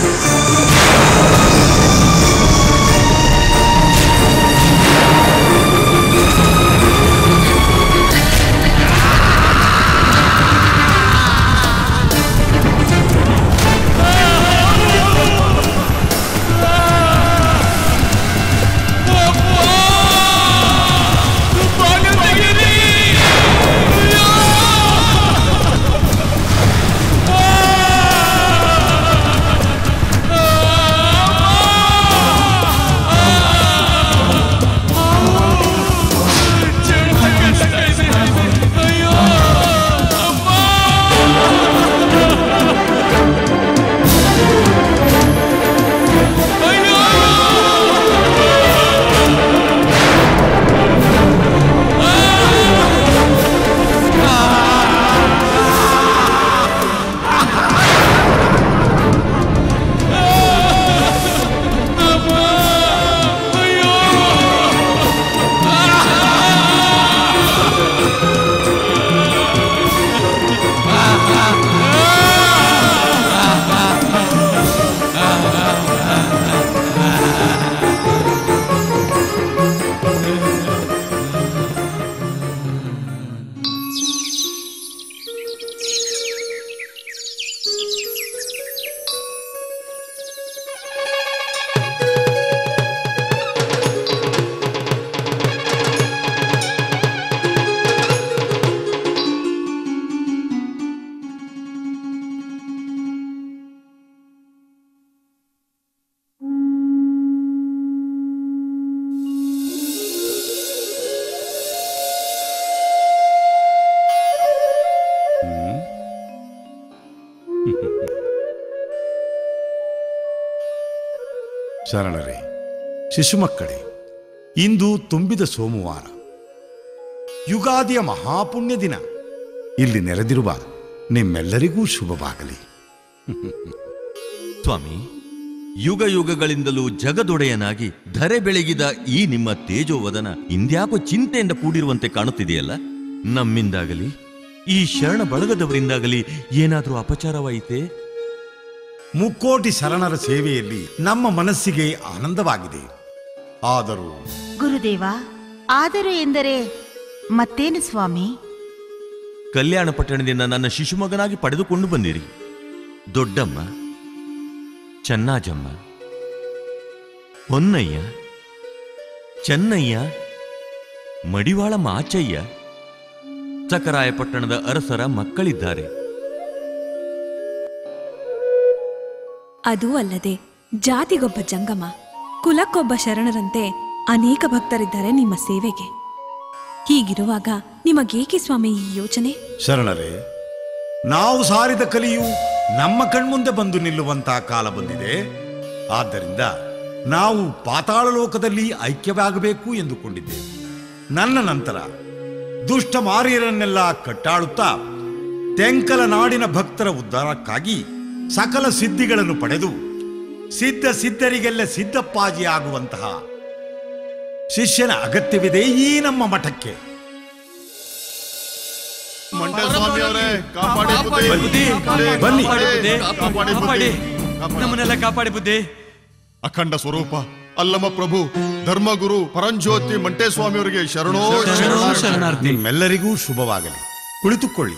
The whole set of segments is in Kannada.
ಶರಣರೇ ಶಿಶುಮಕ್ಕಳೇ ಇಂದು ತುಂಬಿದ ಸೋಮವಾರ ಯುಗಾದಿಯ ಮಹಾಪುಣ್ಯ ದಿನ ಇಲ್ಲಿ ನೆರೆದಿರುವ ನಿಮ್ಮೆಲ್ಲರಿಗೂ ಶುಭವಾಗಲಿ ಸ್ವಾಮಿ ಯುಗ ಯುಗಗಳಿಂದಲೂ ಜಗದೊಡೆಯನಾಗಿ ಧರೆ ಬೆಳಗಿದ ಈ ನಿಮ್ಮ ತೇಜೋವದನ ಇಂದ್ಯಾಕೋ ಚಿಂತೆಯಿಂದ ಕೂಡಿರುವಂತೆ ಕಾಣುತ್ತಿದೆಯಲ್ಲ ನಮ್ಮಿಂದಾಗಲಿ ಈ ಶರಣ ಬಳಗದವರಿಂದಾಗಲಿ ಏನಾದರೂ ಅಪಚಾರವಾಯಿತೆ ಮುಕ್ಕೋಟಿ ಶರಣರ ಸೇವೆಯಲ್ಲಿ ನಮ್ಮ ಮನಸ್ಸಿಗೆ ಆನಂದವಾಗಿದೆ ಆದರೂ ಗುರುದೇವ ಆದರೂ ಎಂದರೆ ಮತ್ತೇನು ಸ್ವಾಮಿ ಕಲ್ಯಾಣ ಪಟ್ಟಣದಿಂದ ನನ್ನ ಶಿಶುಮಗನಾಗಿ ಪಡೆದುಕೊಂಡು ಬಂದಿರಿ ದೊಡ್ಡಮ್ಮ ಚೆನ್ನಾಜಮ್ಮ ಹೊನ್ನಯ್ಯ ಚೆನ್ನಯ್ಯ ಮಡಿವಾಳ ಮಾಚಯ್ಯ ಚಕರಾಯಪಟ್ಟಣದ ಅರಸರ ಮಕ್ಕಳಿದ್ದಾರೆ ಅದೂ ಅಲ್ಲದೆ ಜಾತಿಗೊಬ್ಬ ಜಂಗಮ ಕುಲಕ್ಕೊಬ್ಬ ಶರಣರಂತೆ ಅನೇಕ ಭಕ್ತರಿದ್ದಾರೆ ನಿಮ್ಮ ಸೇವೆಗೆ ಹೀಗಿರುವಾಗ ನಿಮಗೇಕೆ ಸ್ವಾಮಿ ಈ ಯೋಚನೆ ಶರಣರೇ ನಾವು ಸಾರಿದ ಕಲಿಯು ನಮ್ಮ ಕಣ್ಮುಂದೆ ಬಂದು ನಿಲ್ಲುವಂತಹ ಕಾಲ ಬಂದಿದೆ ಆದ್ದರಿಂದ ನಾವು ಪಾತಾಳ ಲೋಕದಲ್ಲಿ ಐಕ್ಯವಾಗಬೇಕು ಎಂದುಕೊಂಡಿದ್ದೇವೆ ನನ್ನ ನಂತರ ದುಷ್ಟ ಮಾರಿಯರನ್ನೆಲ್ಲ ಕಟ್ಟಾಳುತ್ತಾ ತೆಂಕಲ ನಾಡಿನ ಭಕ್ತರ ಉದ್ಧಾರಕ್ಕಾಗಿ ಸಕಲ ಸಿದ್ಧಿಗಳನ್ನು ಪಡೆದು ಸಿದ್ಧ ಸಿದ್ಧರಿಗೆಲ್ಲ ಸಿದ್ಧಪ್ಪಾಜಿ ಆಗುವಂತಹ ಶಿಷ್ಯನ ಅಗತ್ಯವಿದೆ ಈ ನಮ್ಮ ಮಠಕ್ಕೆ ಮಂಟೆ ಸ್ವಾಮಿ ಅವರೇ ಕಾಪಾಡಿ ಬುದ್ಧಿ. ಬುದ್ಧಿ. ಬನ್ನಿ. ಕಾಪಾಡಿ ಬುದ್ಧಿ. ಕಾಪಾಡಿ ಬುದ್ಧಿ. ನಮ್ಮನ್ನೆಲ್ಲ ಕಾಪಾಡಿ ಬುದ್ಧಿ ಅಖಂಡ ಸ್ವರೂಪ ಅಲ್ಲಮ ಪ್ರಭು ಧರ್ಮಗುರು ಪರಂಜ್ಯೋತಿ ಮಂಟೆ ಸ್ವಾಮಿ ಅವರಿಗೆ ಶರಣೋ ಶರಣಾರ್ಥಿ. ನಿಮ್ಮೆಲ್ಲರಿಗೂ ಶುಭವಾಗಲಿ ಕುಳಿತುಕೊಳ್ಳಿ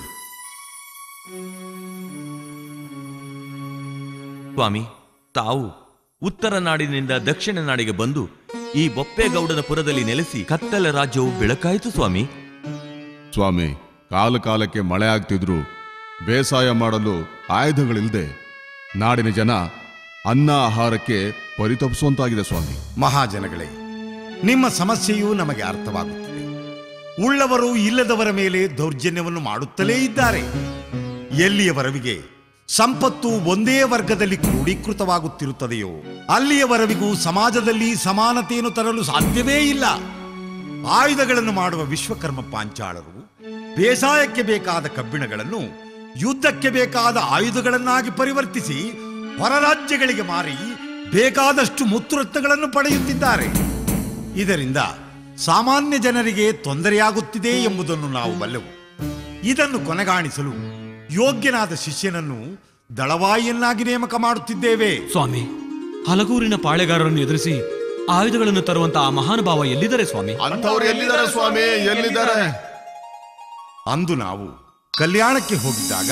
ಸ್ವಾಮಿ ತಾವು ಉತ್ತರ ನಾಡಿನಿಂದ ದಕ್ಷಿಣ ನಾಡಿಗೆ ಬಂದು ಈ ಬೊಪ್ಪೇಗೌಡನ ಪುರದಲ್ಲಿ ನೆಲೆಸಿ ಕತ್ತಲ ರಾಜ್ಯವು ಬೆಳಕಾಯಿತು ಸ್ವಾಮಿ ಸ್ವಾಮಿ ಕಾಲ ಕಾಲಕ್ಕೆ ಮಳೆ ಆಗ್ತಿದ್ರು ಬೇಸಾಯ ಮಾಡಲು ಆಯುಧಗಳಿಲ್ಲದೆ ನಾಡಿನ ಜನ ಅನ್ನ ಆಹಾರಕ್ಕೆ ಪರಿತಪಿಸುವಂತಾಗಿದೆ ಸ್ವಾಮಿ ಮಹಾಜನಗಳೇ ನಿಮ್ಮ ಸಮಸ್ಯೆಯು ನಮಗೆ ಅರ್ಥವಾಗುತ್ತದೆ ಉಳ್ಳವರು ಇಲ್ಲದವರ ಮೇಲೆ ದೌರ್ಜನ್ಯವನ್ನು ಮಾಡುತ್ತಲೇ ಇದ್ದಾರೆ ಎಲ್ಲಿಯವರೆವಿಗೆ ಸಂಪತ್ತು ಒಂದೇ ವರ್ಗದಲ್ಲಿ ಕ್ರೋಢೀಕೃತವಾಗುತ್ತಿರುತ್ತದೆಯೋ ಅಲ್ಲಿಯವರೆವಿಗೂ ಸಮಾಜದಲ್ಲಿ ಸಮಾನತೆಯನ್ನು ತರಲು ಸಾಧ್ಯವೇ ಇಲ್ಲ ಆಯುಧಗಳನ್ನು ಮಾಡುವ ವಿಶ್ವಕರ್ಮ ಪಾಂಚಾಳರು ಬೇಸಾಯಕ್ಕೆ ಬೇಕಾದ ಕಬ್ಬಿಣಗಳನ್ನು ಯುದ್ಧಕ್ಕೆ ಬೇಕಾದ ಆಯುಧಗಳನ್ನಾಗಿ ಪರಿವರ್ತಿಸಿ ಹೊರ ರಾಜ್ಯಗಳಿಗೆ ಮಾರಿ ಬೇಕಾದಷ್ಟು ಮುತ್ತುರತ್ನಗಳನ್ನು ಪಡೆಯುತ್ತಿದ್ದಾರೆ ಇದರಿಂದ ಸಾಮಾನ್ಯ ಜನರಿಗೆ ತೊಂದರೆಯಾಗುತ್ತಿದೆ ಎಂಬುದನ್ನು ನಾವು ಬಲ್ಲೆವು ಇದನ್ನು ಕೊನೆಗಾಣಿಸಲು ಯೋಗ್ಯನಾದ ಶಿಷ್ಯನನ್ನು ದಳವಾಯಿಯನ್ನಾಗಿ ನೇಮಕ ಮಾಡುತ್ತಿದ್ದೇವೆ ಸ್ವಾಮಿ ಹಲಗೂರಿನ ಪಾಳೆಗಾರರನ್ನು ಎದುರಿಸಿ ಆಯುಧಗಳನ್ನು ತರುವಂತ ಆ ಮಹಾನುಭಾವ ಎಲ್ಲಿದ್ದಾರೆ ಸ್ವಾಮಿ ಅಂಥವ್ರು ಎಲ್ಲಿದ್ದಾರೆ ಸ್ವಾಮಿ ಎಲ್ಲಿದ್ದಾರೆ ಅಂದು ನಾವು ಕಲ್ಯಾಣಕ್ಕೆ ಹೋಗಿದ್ದಾಗ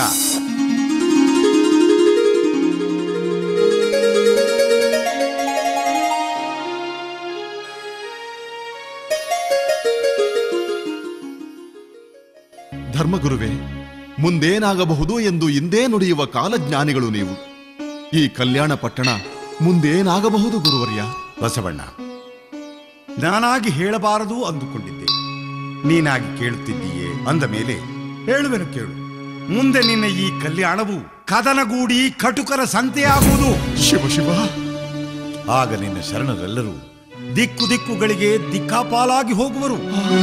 ಧರ್ಮಗುರುವೇ ಮುಂದೇನಾಗಬಹುದು ಎಂದು ಇಂದೇ ನುಡಿಯುವ ಕಾಲಜ್ಞಾನಿಗಳು ನೀವು ಈ ಕಲ್ಯಾಣ ಪಟ್ಟಣ ಮುಂದೇನಾಗಬಹುದು ಗುರುವರ್ಯ ಬಸವಣ್ಣ ನಾನಾಗಿ ಹೇಳಬಾರದು ಅಂದುಕೊಂಡಿದ್ದೆ ನೀನಾಗಿ ಕೇಳುತ್ತಿದ್ದೀಯೇ ಅಂದ ಮೇಲೆ ಹೇಳುವೆನು ಕೇಳು ಮುಂದೆ ನಿನ್ನ ಈ ಕಲ್ಯಾಣವು ಕದನಗೂಡಿ ಕಟುಕರ ಸಂತೆಯಾಗುವುದು ಶಿವ ಶಿವ ಆಗ ನಿನ್ನ ಶರಣರೆಲ್ಲರೂ ದಿಕ್ಕು ದಿಕ್ಕುಗಳಿಗೆ ದಿಕ್ಕಾಪಾಲಾಗಿ ಹೋಗುವರು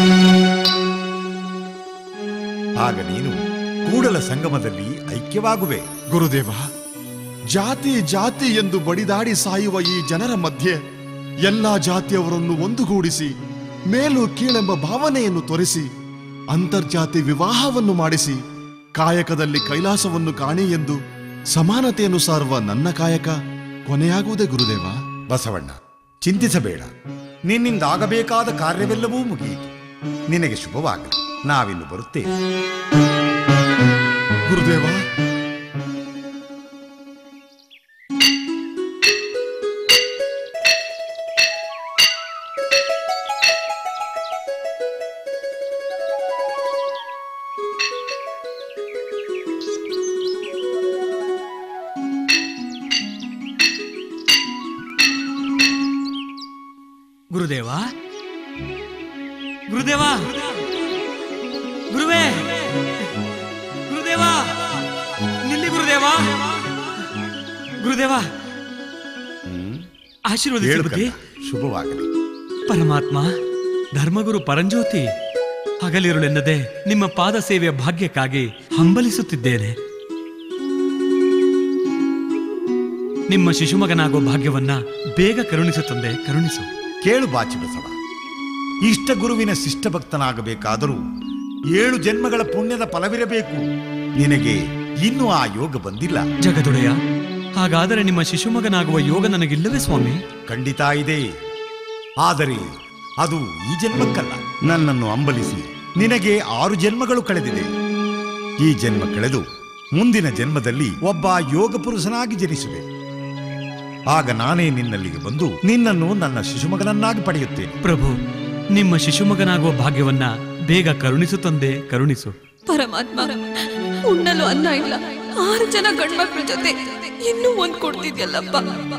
ಆಗ ನೀನು ಕೂಡಲ ಸಂಗಮದಲ್ಲಿ ಐಕ್ಯವಾಗುವೆ ಗುರುದೇವ ಜಾತಿ ಜಾತಿ ಎಂದು ಬಡಿದಾಡಿ ಸಾಯುವ ಈ ಜನರ ಮಧ್ಯೆ ಎಲ್ಲಾ ಜಾತಿಯವರನ್ನು ಒಂದುಗೂಡಿಸಿ ಮೇಲು ಕೀಳೆಂಬ ಭಾವನೆಯನ್ನು ತೋರಿಸಿ ಅಂತರ್ಜಾತಿ ವಿವಾಹವನ್ನು ಮಾಡಿಸಿ ಕಾಯಕದಲ್ಲಿ ಕೈಲಾಸವನ್ನು ಕಾಣಿ ಎಂದು ಸಮಾನತೆಯನ್ನು ಸಾರುವ ನನ್ನ ಕಾಯಕ ಕೊನೆಯಾಗುವುದೇ ಗುರುದೇವ ಬಸವಣ್ಣ ಚಿಂತಿಸಬೇಡ ನಿನ್ನಿಂದ ಆಗಬೇಕಾದ ಕಾರ್ಯವೆಲ್ಲವೂ ಮುಗಿಯಿತು ನಿನಗೆ ಶುಭವಾಗಲಿ ನಾವಿನ್ನು ಬರುತ್ತೇವೆ ಗುರುದೇವ ಗುರುದೇವ ಗುರುದೇವ ಗುರುವೇ ಗುರುದೇವ ನಿಲ್ಲಿ ಗುರುದೇವ ಗುರುದೇವ ಆಶೀರ್ವದಿಸಿ ಹೇಳು ಬುದ್ಧಿ ಕನ್ನ, ಶುಭವಾಗಲಿ ಪರಮಾತ್ಮ ಧರ್ಮಗುರು ಪರಂಜ್ಯೋತಿ ಹಗಲಿರುಳೆನ್ನದೆ ನಿಮ್ಮ ಪಾದ ಸೇವೆಯ ಭಾಗ್ಯಕ್ಕಾಗಿ ಹಂಬಲಿಸುತ್ತಿದ್ದೇನೆ ನಿಮ್ಮ ಶಿಶುಮಗನಾಗೋ ಭಾಗ್ಯವನ್ನ ಬೇಗ ಕರುಣಿಸು ತಂದೆ ಕರುಣಿಸು ಕೇಳು ಬಾಚಿ ಬಸವ ಇಷ್ಟ ಗುರುವಿನ ಶಿಷ್ಟ ಭಕ್ತನಾಗಬೇಕಾದರೂ ಏಳು ಜನ್ಮಗಳ ಪುಣ್ಯದ ಫಲವಿರಬೇಕು ನಿನಗೆ ಇನ್ನೂ ಆ ಯೋಗ ಬಂದಿಲ್ಲ ಜಗದೊಡೆಯ ಹಾಗಾದರೆ ನಿಮ್ಮ ಶಿಶುಮಗನಾಗುವ ಯೋಗ ನನಗಿಲ್ಲವೇ ಸ್ವಾಮಿ ಖಂಡಿತ ಇದೆ ಆದರೆ ಅದು ಈ ಜನ್ಮಕ್ಕಲ್ಲ ನನ್ನನ್ನು ಅಂಬಲಿಸಿ ನಿನಗೆ ಆರು ಜನ್ಮಗಳು ಕಳೆದಿದೆ ಈ ಜನ್ಮ ಕಳೆದು ಮುಂದಿನ ಜನ್ಮದಲ್ಲಿ ಒಬ್ಬ ಯೋಗ ಪುರುಷನಾಗಿ ಜನಿಸುವೆ ಆಗ ನಾನೇ ನಿನ್ನಲ್ಲಿಗೆ ಬಂದು ನಿನ್ನನ್ನು ನನ್ನ ಶಿಶುಮಗನನ್ನಾಗಿ ಪಡೆಯುತ್ತೇನೆ ಪ್ರಭು ನಿಮ್ಮ ಶಿಶುಮಗನಾಗುವ ಭಾಗ್ಯವನ್ನ ಬೇಗ ಕರುಣಿಸು ತಂದೆ ಕರುಣಿಸು ಪರಮಾತ್ಮ ಉಣ್ಣಲು ಅನ್ನ ಇಲ್ಲ ಆರು ಜನ ಗಂಡ್ಮಕ್ಳ ಜೊತೆ ಇನ್ನೂ ಒಂದ್ ಕೊಡ್ತಿದ್ಯಲ್ಲಪ್ಪ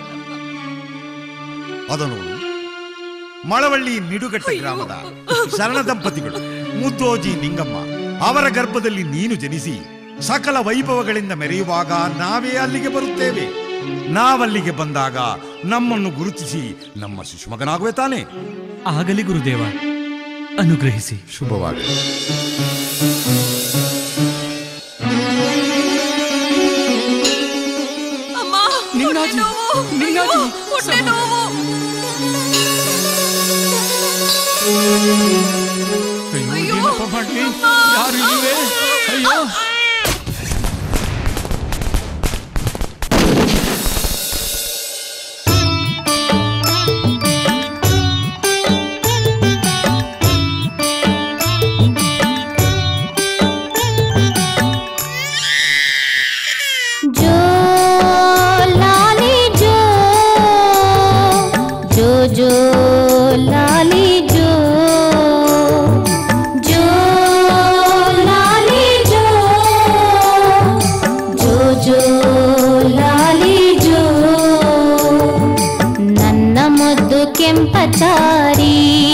ಅದನ್ನು ಮಳವಳ್ಳಿ ನಿಡುಗಟ್ಟ ಗ್ರಾಮದ ಶರಣ ದಂಪತಿಗಳು ಮುದ್ದೋಜಿ ನಿಂಗಮ್ಮ ಅವರ ಗರ್ಭದಲ್ಲಿ ನೀನು ಜನಿಸಿ ಸಕಲ ವೈಭವಗಳಿಂದ ಮೆರೆಯುವಾಗ ನಾವೇ ಅಲ್ಲಿಗೆ ಬರುತ್ತೇವೆ ನಾವಲ್ಲಿಗೆ ಬಂದಾಗ ನಮ್ಮನ್ನು ಗುರುತಿಸಿ ನಮ್ಮ ಶಿಶುಮಗನಾಗುವೆ ತಾನೆ ಆಗಲಿ ಗುರುದೇವ ಅನುಗ್ರಹಿಸಿ ಶುಭವಾಗಲಿ ಅಮ್ಮ ನಿಂಗಾಜಿ, ಹೊಟ್ಟೆ ನೋವು, ನಿಂಗಾಜಿ, ಅಯ್ಯೋ, ಹೊಟ್ಟೆ ಸಮ- ನೋವು ಅಯ್ಯೋ, ಏನಪ್ಪ ಮಾಡ್ಲಿ? ಯಾರು ಇಲ್ವೇ? ಅಯ್ಯೋ जो लाली जो जो जो लाली जो जो लाली जो जो जो ಲಾಲಿ ಜೋ ನನ್ನ ಮುದ್ದು ಕೆಂಪಚಾರಿ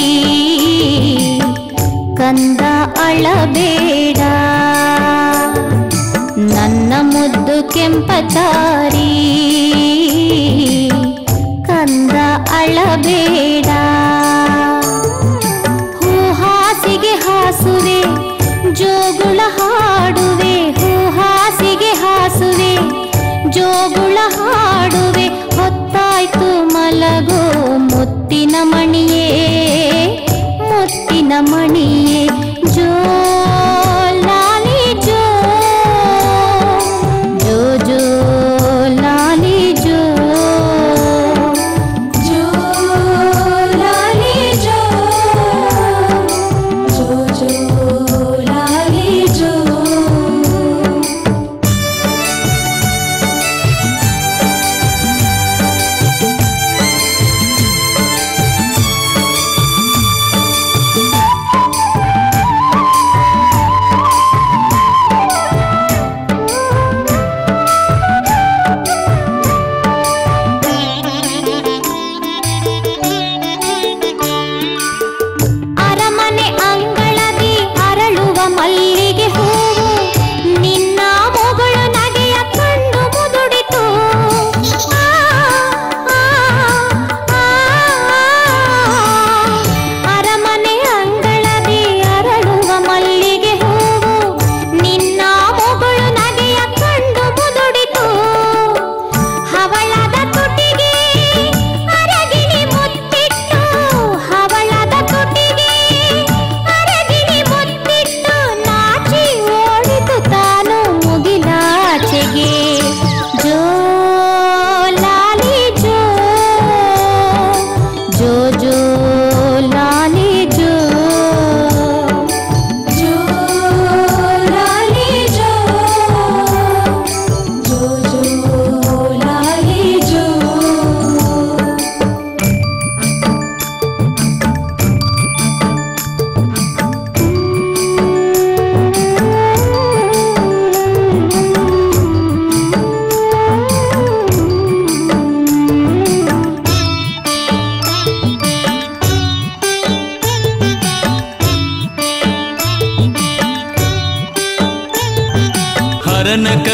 ಕಂದ ಅಳಬೇಡ ನನ್ನ ಮುದ್ದು ಕೆಂಪಚಾರಿ ಕಂದ ಅಳಬೇಡ ಹೂ ಹಾಸಿಗೆ ಹಾಸುವೆ ಜೋಗುಳ ಹಾಡುವೆ ಹೂ ಹಾಸಿಗೆ ಹಾಸುವೆ ಜೋಗುಳ ಹಾಡುವೆ ಹೊತ್ತಾಯ್ತು ಮಲಗೋ ಮುತ್ತಿನ ಮಣಿಯೇ ಮುತ್ತಿನ ಮಣಿಯೇ ಜೋ ಲಾಲಿ ಜೋ ಜೋ ಜೋ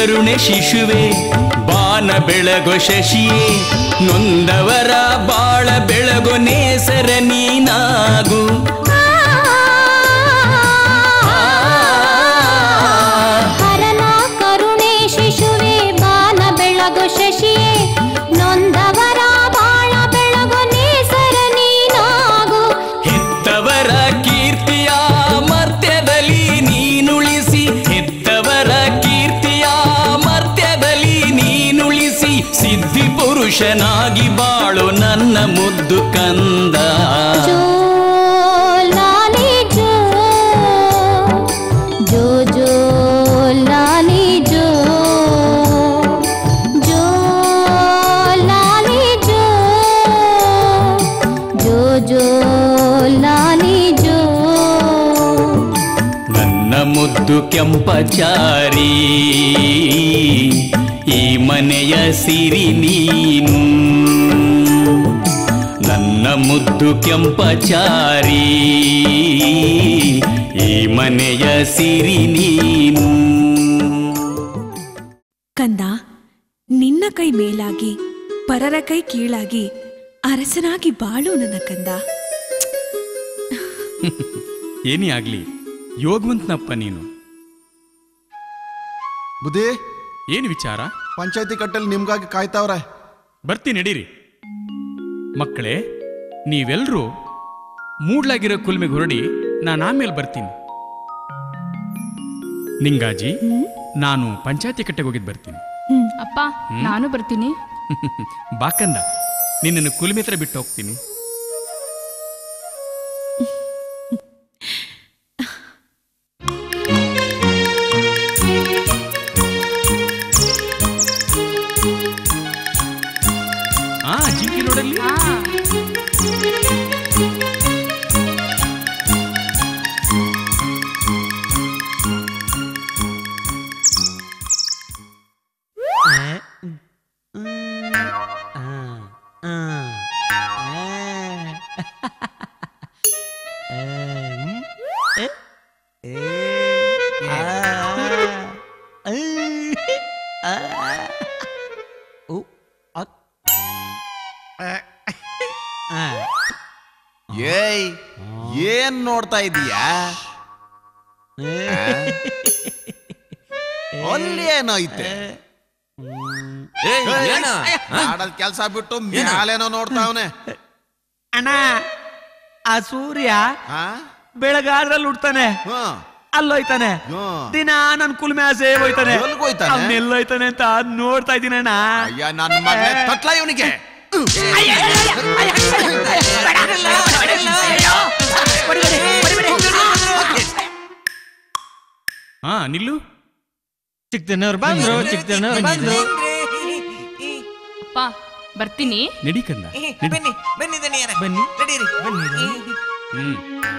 ಕರುಣೆ ಶಿಶುವೆ ಬಾನ ಬೆಳಗೋ ಶಶಿಯೇ ನೊಂದವರ ಬಾಳ ಬೆಳಗೋ ನೇಸರ ನೀನಾಗು ಹರನ ಕರುಣೆ ಶಿಶುವೆ ಬಾನ ಬೆಳಗು ಶಶಿಯೇ ನೊಂದವರ ಬಾಳ ಬೆಳಗು ನೇಸರ ನೀನಾಗು ಹೆತ್ತವರ ಕೀರ್ತಿಯ ಮರ್ತ್ಯದಲ್ಲಿ ನೀನುಳಿಸಿ ಹೆತ್ತವರ ಕೀರ್ತಿಯ ಮರ್ತ್ಯದಲ್ಲಿ ನೀನುಳಿಸಿ ಸಿದ್ಧಿ ಪುರುಷನಾಗಿ ಬಾಳು ನನ್ನ ಮುದ್ದು ಕಂದ ಜೋ ಲಾಲಿ ಜೋ ಜೋ ಜೋ ಲಾಲಿ ಜೋ ಜೋ ಲಾಲಿ ಜೋ ಜೋ ಜೋ ಲಾಲಿ ಜೋ ನನ್ನ ಮುದ್ದು ಕೆಂಪಚಾರಿ ಈ ಮನೆಯ ಸಿರಿ ನೀನು ನನ್ನ ಮುದ್ದು ಕೆಂಪಚಾರಿ ಈ ಮನೆಯ ಸಿರಿ ನೀನು ಕಂದ ನಿನ್ನ ಕೈ ಮೇಲಾಗಿ ಪರರ ಕೈ ಕೀಳಾಗಿ ಅರಸನಾಗಿ ಬಾಳು ನನ್ನ ಕಂದ ಏನೇ ಆಗ್ಲಿ ಯೋಗವಂತನಪ್ಪ ನೀನು ಬುದ್ಧಿ ಏನು ವಿಚಾರ ಪಂಚಾಯತಿ ಕಟ್ಟಲ್ಲಿ ನಿಮ್ಗಾಗಿ ಕಾಯ್ತಾವ್ರೆ ಬರ್ತೀನಿ ನಡೀರಿ ಮಕ್ಕಳೇ ನೀವೆಲ್ಲರೂ ಮೂಡ್ಲಾಗಿರೋ ಕುಲ್ಮೆಗೆ ಹೊರಡಿ ನಾನು ಆಮೇಲೆ ಬರ್ತೀನಿ ನಿಂಗಾಜಿ ನಾನು ಪಂಚಾಯತಿ ಕಟ್ಟೆಗೆ ಹೋಗಿದ್ದು ಬರ್ತೀನಿ ಅಪ್ಪ ನಾನು ಬರ್ತೀನಿ ಬಾಕಂದ ನಿನ್ನನ್ನು ಕುಲ್ಮೆ ಹತ್ರ ಬಿಟ್ಟು ಹೋಗ್ತೀನಿ ಆ ಜಿಂಕಿ ನೋಡಲ್ಲಿ ಹಾ ಏಯ್ ಏನ್ ನೋಡ್ತಾ ಇದೀಯಾ ಅಲ್ಲಿ ಏನೈತೆ ಏಯ್, ಏನ? ಹ? ಆಡಲ್ ಕೆಲ್ಸ ಬಿಟ್ಟು ಮ್ಯಾಲೇನೋ ನೋಡ್ತಾವನೆ ಅಣ್ಣ ಆ ಸೂರ್ಯ ಹಾ ಬೆಳಗಾದ್ರಲ್ಲಿ ಉಡ್ತಾನೆ ಹ್ಮ್ ಅಲ್ಲೋಯ್ತಾನೆ ಹ್ಮ್. ದಿನ ನನ್ ಕುಲ್ಮೆ ಹೋಯ್ತಾನೆ ಎಲ್ಗೋಯ್ತಾನೆ? ಅವನೆಲ್ಲೋಯ್ತಾನೆ ಅಂತ ನೋಡ್ತಾ ಇದೀನಿ ಅಣ್ಣ ಅಯ್ಯ ನನ್ನ ಮಗನೇ ತಟ್ಲ ಇವನಿಗೆ ಹಾ ನಿಲ್ಲು ಚಿಕ್ಕನವ್ರು ಬಂದ್ರು ಚಿಕ್ಕನವ್ರು ಬಂದ್ರು ಅಪ್ಪ ಬರ್ತೀನಿ ನಡಿ ಕಂದ ಬನ್ನಿ ಬನ್ನಿ ದಣಿಯರ ಬನ್ನಿ ನಡೀರಿ ಬನ್ನಿ ಹ್ಮ್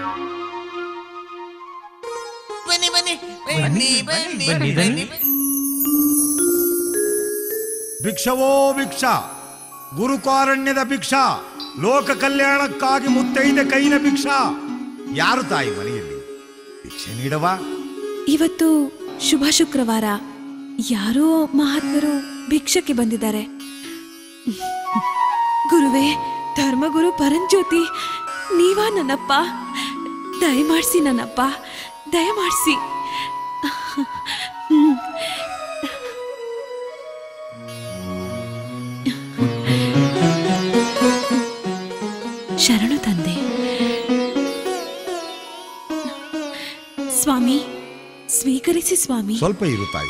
ಬನ್ನಿ ಬನ್ನಿ ಬನ್ನಿ ಬನ್ನಿ ಬನ್ನಿ ಭಿಕ್ಷವೋ ಭಿಕ್ಷ ಗುರುಕಾರಣ್ಯದ ಭಿಕ್ಷ ಲೋಕ ಕಲ್ಯಾಣಕ್ಕಾಗಿ ಮುತ್ತೈದ ಕೈನ ಭಿಕ್ಷ ಯಾರು ತಾಯಿ ಮನೆಯಲ್ಲಿ ಭಿಕ್ಷೆ ನೀಡವಾ ಇವತ್ತು ಶುಭ ಶುಕ್ರವಾರ ಯಾರೋ ಮಹಾತ್ಮರು ಭಿಕ್ಷಕ್ಕೆ ಬಂದಿದ್ದಾರೆ ಗುರುವೇ ಧರ್ಮಗುರು ಪರಂಜ್ಯೋತಿ ನೀವಾ ನನ್ನಪ್ಪ ದಯಮಾಡ್ಸಿ ನನ್ನಪ್ಪ ದಯಮಾಡ್ಸಿ ಹ್ಮ್. ಶರಣು ತಂದೆ ಸ್ವಾಮಿ ಸ್ವೀಕರಿಸಿ ಸ್ವಾಮಿ ಸ್ವಲ್ಪ ಇರು ತಾಯಿ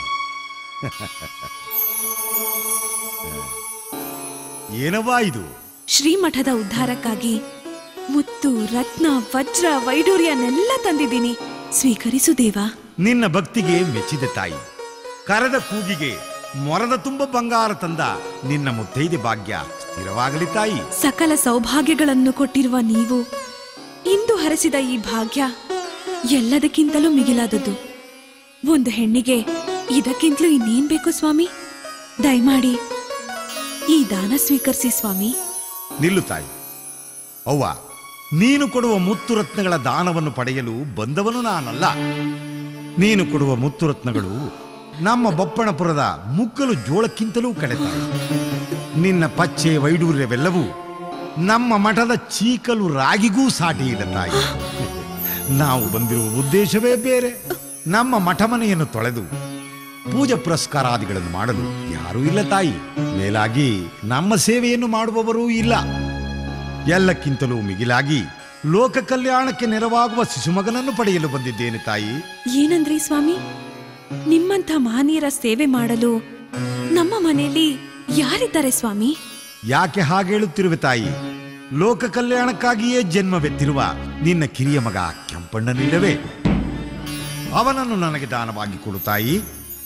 ಏನವ್ವಾ ಇದು ಶ್ರೀಮಠದ ಉದ್ಧಾರಕ್ಕಾಗಿ ಮುತ್ತು ರತ್ನ ವಜ್ರ ವೈಡೂರ್ಯನೆಲ್ಲ ತಂದಿದ್ದೀನಿ ಸ್ವೀಕರಿಸು ದೇವಾ ನಿನ್ನ ಭಕ್ತಿಗೆ ಮೆಚ್ಚಿದ ತಾಯಿ ಕರೆದ ಕೂಗಿಗೆ ಮೊರದ ತುಂಬ ಬಂಗಾರ ತಂದ ನಿನ್ನ ಮುತ್ತೈದೆ ಭಾಗ್ಯ ಸ್ಥಿರವಾಗಲಿ ತಾಯಿ ಸಕಲ ಸೌಭಾಗ್ಯಗಳನ್ನು ಕೊಟ್ಟಿರುವ ನೀವು ಇಂದು ಹರಸಿದ ಈ ಭಾಗ್ಯ ಎಲ್ಲದಕ್ಕಿಂತಲೂ ಮಿಗಿಲಾದದ್ದು ಒಂದು ಹೆಣ್ಣಿಗೆ ಇದಕ್ಕಿಂತಲೂ ಇನ್ನೇನ್ ಬೇಕು ಸ್ವಾಮಿ ದಯಮಾಡಿ ಈ ದಾನ ಸ್ವೀಕರಿಸಿ ಸ್ವಾಮಿ ನಿಲ್ಲು ತಾಯಿ ಅವ್ವ ನೀನು ಕೊಡುವ ಮುತ್ತು ರತ್ನಗಳ ದಾನವನ್ನು ಪಡೆಯಲು ಬಂದವನು ನಾನಲ್ಲ ನೀನು ಕೊಡುವ ಮುತ್ತು ರತ್ನಗಳು ನಮ್ಮ ಬಪ್ಪಣಪುರದ ಮುಕ್ಕಲು ಜೋಳಕ್ಕಿಂತಲೂ ಕಡೆತ ನಿನ್ನ ಪಚ್ಚೆ ವೈಡೂರ್ಯವೆಲ್ಲವೂ ನಮ್ಮ ಮಠದ ಚೀಕಲು ರಾಗಿಗೂ ಸಾಟಿ ಇಲ್ಲ ತಾಯಿ ನಾವು ಬಂದಿರುವ ಉದ್ದೇಶವೇ ಬೇರೆ ನಮ್ಮ ಮಠ ಮನೆಯನ್ನು ತೊಳೆದು ಪೂಜೆ ಪುರಸ್ಕಾರಾದಿಗಳನ್ನು ಮಾಡಲು ಯಾರೂ ಇಲ್ಲ ತಾಯಿ ಮೇಲಾಗಿ ನಮ್ಮ ಸೇವೆಯನ್ನು ಮಾಡುವವರೂ ಇಲ್ಲ ಎಲ್ಲಕ್ಕಿಂತಲೂ ಮಿಗಿಲಾಗಿ ಲೋಕ ಕಲ್ಯಾಣಕ್ಕೆ ನೆರವಾಗುವ ಶಿಶುಮಗನನ್ನು ಪಡೆಯಲು ಬಂದಿದ್ದೇನೆ ತಾಯಿ ಏನಂದ್ರಿ ಸ್ವಾಮಿ ನಿಮ್ಮಂಥ ಮಹನೀಯರ ಸೇವೆ ಮಾಡಲು ನಮ್ಮ ಮನೆಯಲ್ಲಿ ಯಾರಿದ್ದಾರೆ ಸ್ವಾಮಿ ಯಾಕೆ ಹಾಗೆ ಹೇಳುತ್ತಿರುವೆ ತಾಯಿ ಲೋಕ ಕಲ್ಯಾಣಕ್ಕಾಗಿಯೇ ಜನ್ಮವೆತ್ತಿರುವ ನಿನ್ನ ಕಿರಿಯ ಮಗ ಕೆಂಪಣ್ಣನಿಲ್ಲವೇ ಅವನನ್ನು ನನಗೆ ದಾನವಾಗಿ ಕೊಡು ತಾಯಿ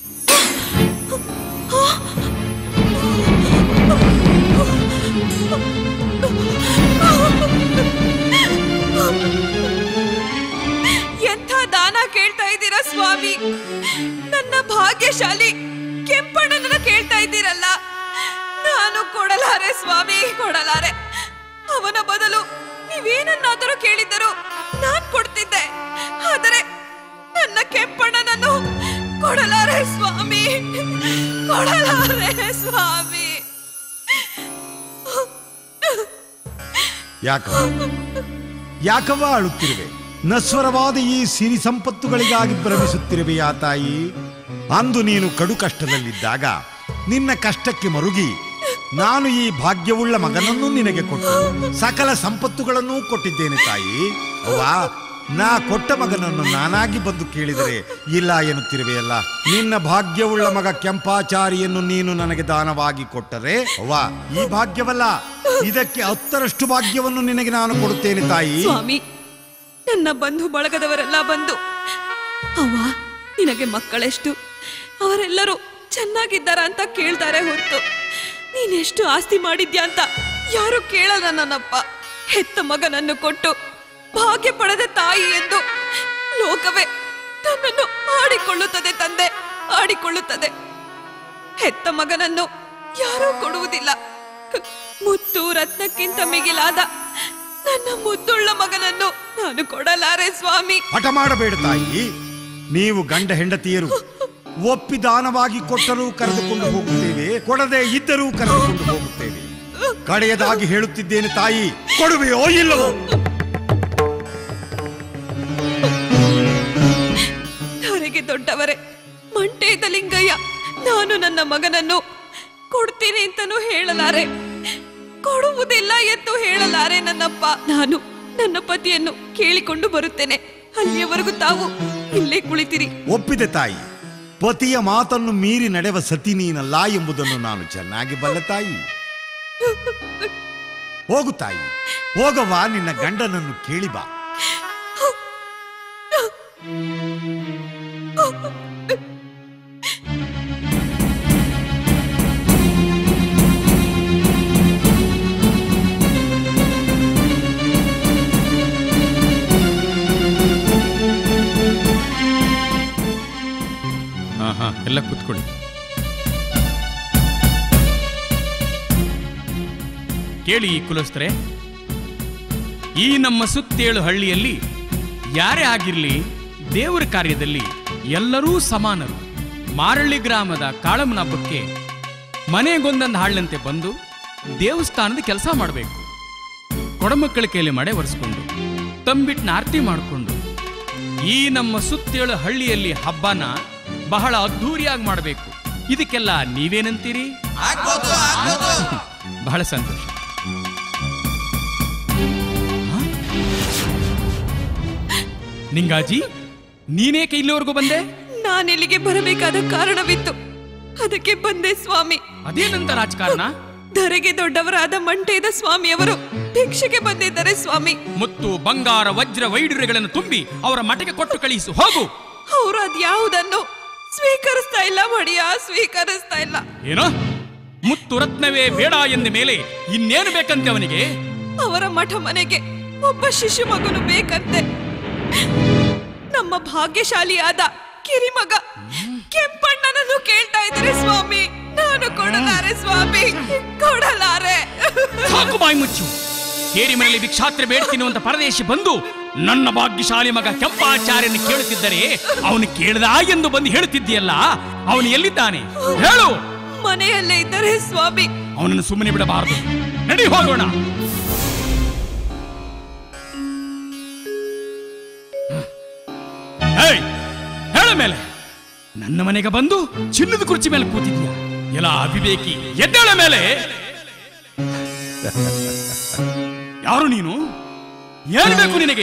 ಎಂಥ ದಾನ ಕೇಳ್ತಾ ಇದ್ದೀರಾ ಸ್ವಾಮಿ ನನ್ನ ಭಾಗ್ಯಶಾಲಿ ಕೆಂಪಣ್ಣನ ಕೇಳ್ತಾ ಇದ್ದೀರಲ್ಲ ನಾನು ಕೊಡಲಾರೆ ಸ್ವಾಮಿ ಕೊಡಲಾರೆ ಅವನ ಬದಲು ನೀವೇನನ್ನಾದರೂ ಕೇಳಿದ್ದರು ನಾನ್ ಕೊಡ್ತಿದ್ದೆ ಆದರೆ ನನ್ನ ಕೆಂಪಣ್ಣನನ್ನು ಕೊಡಲಾರೆ ಸ್ವಾಮಿ ಕೊಡಲಾರೆ ಸ್ವಾಮಿ ಯಾಕವ್ವ ಯಾಕವ್ವ ಅಳುತ್ತಿರುವೆ ನಶ್ವರವಾದ ಈ ಸಿರಿ ಸಂಪತ್ತುಗಳಿಗಾಗಿ ಭ್ರಮಿಸುತ್ತಿರುವೆಯಾ ತಾಯಿ ಅಂದು ನೀನು ಕಡು ಕಷ್ಟದಲ್ಲಿದ್ದಾಗ ನಿನ್ನ ಕಷ್ಟಕ್ಕೆ ಮರುಗಿ ನಾನು ಈ ಭಾಗ್ಯವುಳ್ಳ ಮಗನನ್ನು ನಿನಗೆ ಕೊಟ್ಟು ಸಕಲ ಸಂಪತ್ತುಗಳನ್ನೂ ಕೊಟ್ಟಿದ್ದೇನೆ ತಾಯಿ ಅವ್ವ ನಾ ಕೊಟ್ಟ ಮಗನನ್ನು ನಾನಾಗಿ ಬಂದು ಕೇಳಿದರೆ ಇಲ್ಲ ಎನ್ನುತ್ತಿರುವೆಯಲ್ಲ ನಿನ್ನ ಭಾಗ್ಯವುಳ್ಳ ಮಗ ಕೆಂಪಾಚಾರಿಯನ್ನು ನೀನು ನನಗೆ ದಾನವಾಗಿ ಕೊಟ್ಟರೆ ಅವ್ವ ಈ ಭಾಗ್ಯವಲ್ಲ ಇದಕ್ಕೆ ಹತ್ತರಷ್ಟು ಭಾಗ್ಯವನ್ನು ನಿನಗೆ ನಾನು ಕೊಡುತ್ತೇನೆ ತಾಯಿ ಸ್ವಾಮಿ ನನ್ನ ಬಂಧು ಬಳಗದವರೆಲ್ಲ ಬಂದು ಅವ್ವ ನಿನಗೆ ಮಕ್ಕಳೆಷ್ಟು ಅವರೆಲ್ಲರೂ ಚೆನ್ನಾಗಿದ್ದಾರ ಅಂತ ಕೇಳ್ತಾರೆ ಹೊರತು ನೀನೆಷ್ಟು ಆಸ್ತಿ ಮಾಡಿದ್ಯಾ ಅಂತ ಯಾರು ಕೇಳಲ್ಲ ನನ್ನಪ್ಪ ಹೆತ್ತ ಮಗನನ್ನು ಕೊಟ್ಟು ಭಾಗ್ಯ ಪಡೆದ ತಾಯಿ ಎಂದು ಲೋಕವೇ ತನ್ನನ್ನು ಆಡಿಕೊಳ್ಳುತ್ತದೆ ತಂದೆ ಆಡಿಕೊಳ್ಳುತ್ತದೆ ಹೆತ್ತ ಮಗನನ್ನು ಯಾರೂ ಕೊಡುವುದಿಲ್ಲ ಮುತ್ತು ರತ್ನಕ್ಕಿಂತ ಮಿಗಿಲಾದ ನನ್ನ ಮುದ್ದುಳ್ಳ ಮಗನನ್ನು ನಾನು ಕೊಡಲಾರೆ ಸ್ವಾಮಿ ಹಠ ಮಾಡಬೇಡ ತಾಯಿ ನೀವು ಗಂಡ ಹೆಂಡತಿಯರು ಒಪ್ಪಿ ದಾನವಾಗಿ ಕೊಟ್ಟರೂ ಕರೆದುಕೊಂಡು ಹೋಗುತ್ತೇವೆ ಕೊಡದೆ ಇದ್ದರೂ ಕರೆದುಕೊಂಡು ಹೋಗುತ್ತೇವೆ ಕಡೆಯದಾಗಿ ಹೇಳುತ್ತಿದ್ದೇನೆ ತಾಯಿ ಕೊಡುವೆಯೋ ಇಲ್ಲವೋ ಧರೆಗೆ ದೊಡ್ಡವರೇ ಮಂಟೇದ ಲಿಂಗಯ್ಯ ನಾನು ನನ್ನ ಮಗನನ್ನು ಕೊಡ್ತೀನಿ ಅಂತನೂ ಹೇಳಲಾರೆ ಕೊಡುವುದಿಲ್ಲ ಎಂದು ಹೇಳಲಾರೆ ನನ್ನಪ್ಪ ನಾನು ನನ್ನ ಪತಿಯನ್ನು ಕೇಳಿಕೊಂಡು ಬರುತ್ತೇನೆ ಅಲ್ಲಿಯವರೆಗೂ ತಾವು ಇಲ್ಲೇ ಕುಳಿತಿರಿ ಒಪ್ಪಿದೆ ತಾಯಿ ಪತಿಯ ಮಾತನ್ನು ಮೀರಿ ನಡೆವ ಸತಿ ನೀನಲ್ಲ ಎಂಬುದನ್ನು ನಾನು ಚೆನ್ನಾಗಿ ಬಲ್ಲ ತಾಯಿ ಹೋಗು ತಾಯಿ ಹೋಗವ್ವ ನಿನ್ನ ಗಂಡನನ್ನು ಕೇಳಿ ಬಾ ಹಾ ಹಾ ಎಲ್ಲ ಕೂತ್ಕೊಳ್ಳಿ ಕೇಳಿ ಈ ಕುಲಸ್ಥರೆ ಈ ನಮ್ಮ ಸುತ್ತೇಳು ಹಳ್ಳಿಯಲ್ಲಿ ಯಾರೇ ಆಗಿರಲಿ ದೇವರ ಕಾರ್ಯದಲ್ಲಿ ಎಲ್ಲರೂ ಸಮಾನರು ಮಾರಳ್ಳಿ ಗ್ರಾಮದ ಕಾಳಮ್ಮನ ಹಬ್ಬಕ್ಕೆ ಮನೆಗೊಂದೊಂದು ಹಾಳಿನಂತೆ ಬಂದು ದೇವಸ್ಥಾನದ ಕೆಲಸ ಮಾಡಬೇಕು ಕೊಡಮಕ್ಕಳ ಕೈಲಿ ಮಡೆ ಒರೆಸ್ಕೊಂಡು ತಂಬಿಟ್ನ ಆರತಿ ಮಾಡಿಕೊಂಡು ಈ ನಮ್ಮ ಸುತ್ತೇಳು ಹಳ್ಳಿಯಲ್ಲಿ ಹಬ್ಬನ ಬಹಳ ಅದ್ಧೂರಿಯಾಗಿ ಮಾಡಬೇಕು ಇದಕ್ಕೆಲ್ಲ ನೀವೇನಂತೀರಿ ಬಹಳ ಸಂತೋಷ ಹ? ನಿಂಗಾಜಿ ನೀನೇಕೆ ಇಲ್ಲಿವರೆಗೂ ಬಂದೆ ನಾನಿಲ್ಲಿಗೆ ಬರಬೇಕಾದ ಕಾರಣವಿತ್ತು ಅದಕ್ಕೆ ಬಂದೆ ಸ್ವಾಮಿ ಅದೇನಂತ ರಾಜಕಾರಣ ಧರೆಗೆ ದೊಡ್ಡವರಾದ ಮಂಟೇದ ಸ್ವಾಮಿಯವರು ಭಿಕ್ಷೆಗೆ ಬಂದಿದ್ದಾರೆ ಸ್ವಾಮಿ ಮುತ್ತು ಬಂಗಾರ ವಜ್ರ ವೈಡೂರ್ಯಗಳನ್ನು ತುಂಬಿ ಅವರ ಮಠಕ್ಕೆ ಕೊಟ್ಟು ಕಳಿಸು ಹೋಗು ಅವರು ಅದ್ಯಾವುದನ್ನು ಸ್ವೀಕರಿಸ್ತಾ ಇಲ್ಲ ಮಡಿಯ ಸ್ವೀಕರಿಸ್ತಾ ಇಲ್ಲ ಏನೋ ಮುತ್ತು ರತ್ನವೇ ಬೇಡ ಎಂದ ಮೇಲೆ ಇನ್ನೇನು ಬೇಕಂತೆ ಅವನಿಗೆ ಅವರ ಮಠ ಮನೆಗೆ ಒಬ್ಬ ಶಿಶು ಮಗನು ಬೇಕಂತೆ ನಮ್ಮ ಭಾಗ್ಯಶಾಲಿಯಾದ ಕಿರಿಮಗ ಕೆಂಪಣ್ಣನನ್ನು ಕೇಳ್ತಾ ಇದ್ದಾರೆ ಸ್ವಾಮಿ ನಾನು ಕೊಡಲಾರೆ ಸ್ವಾಮಿ ಕೊಡಲಾರೆ ಸಾಕು ಬಾಯಿ ಮುಚ್ಚು ಕೇರಿ ಮನೆಯಲ್ಲಿ ಭಿಕ್ಷಾತ್ರ ಬೇಡ್ತೀನಿ ಅಂತ ಪರದೇಶಿ ಬಂದು ನನ್ನ ಭಾಗ್ಯಶಾಲಿ ಮಗ ಕೆಂಪಾಚಾರ್ಯನ ಕೇಳುತ್ತಿದ್ದರೆ ಅವನು ಕೇಳ್ದ ಎಂದು ಬಂದು ಹೇಳುತ್ತಿದ್ದೀಯಲ್ಲ ಅವನು ಎಲ್ಲಿದ್ದಾನೆ ಹೇಳು ಮನೆಯಲ್ಲೇ ಇದ್ದಾರೆ ಸ್ವಾಮಿ ಅವನನ್ನು ಸುಮ್ಮನೆ ಬಿಡಬಾರದು ನಡಿ ಹೋಗೋಣ ಹೇಯ್, ಹೇಳ ಮೇಲೆ ನನ್ನ ಮನೆಗೆ ಬಂದು ಚಿನ್ನದ ಕುರ್ಚಿ ಮೇಲೆ ಕೂತಿದ್ಯಾ ಎಲ್ಲ ಅವಿವೇಕಿ ಎದ್ದೇಳ ಮೇಲೆ ಯಾರು ನೀನು ಏನ್ ಬೇಕು ನಿನಗೆ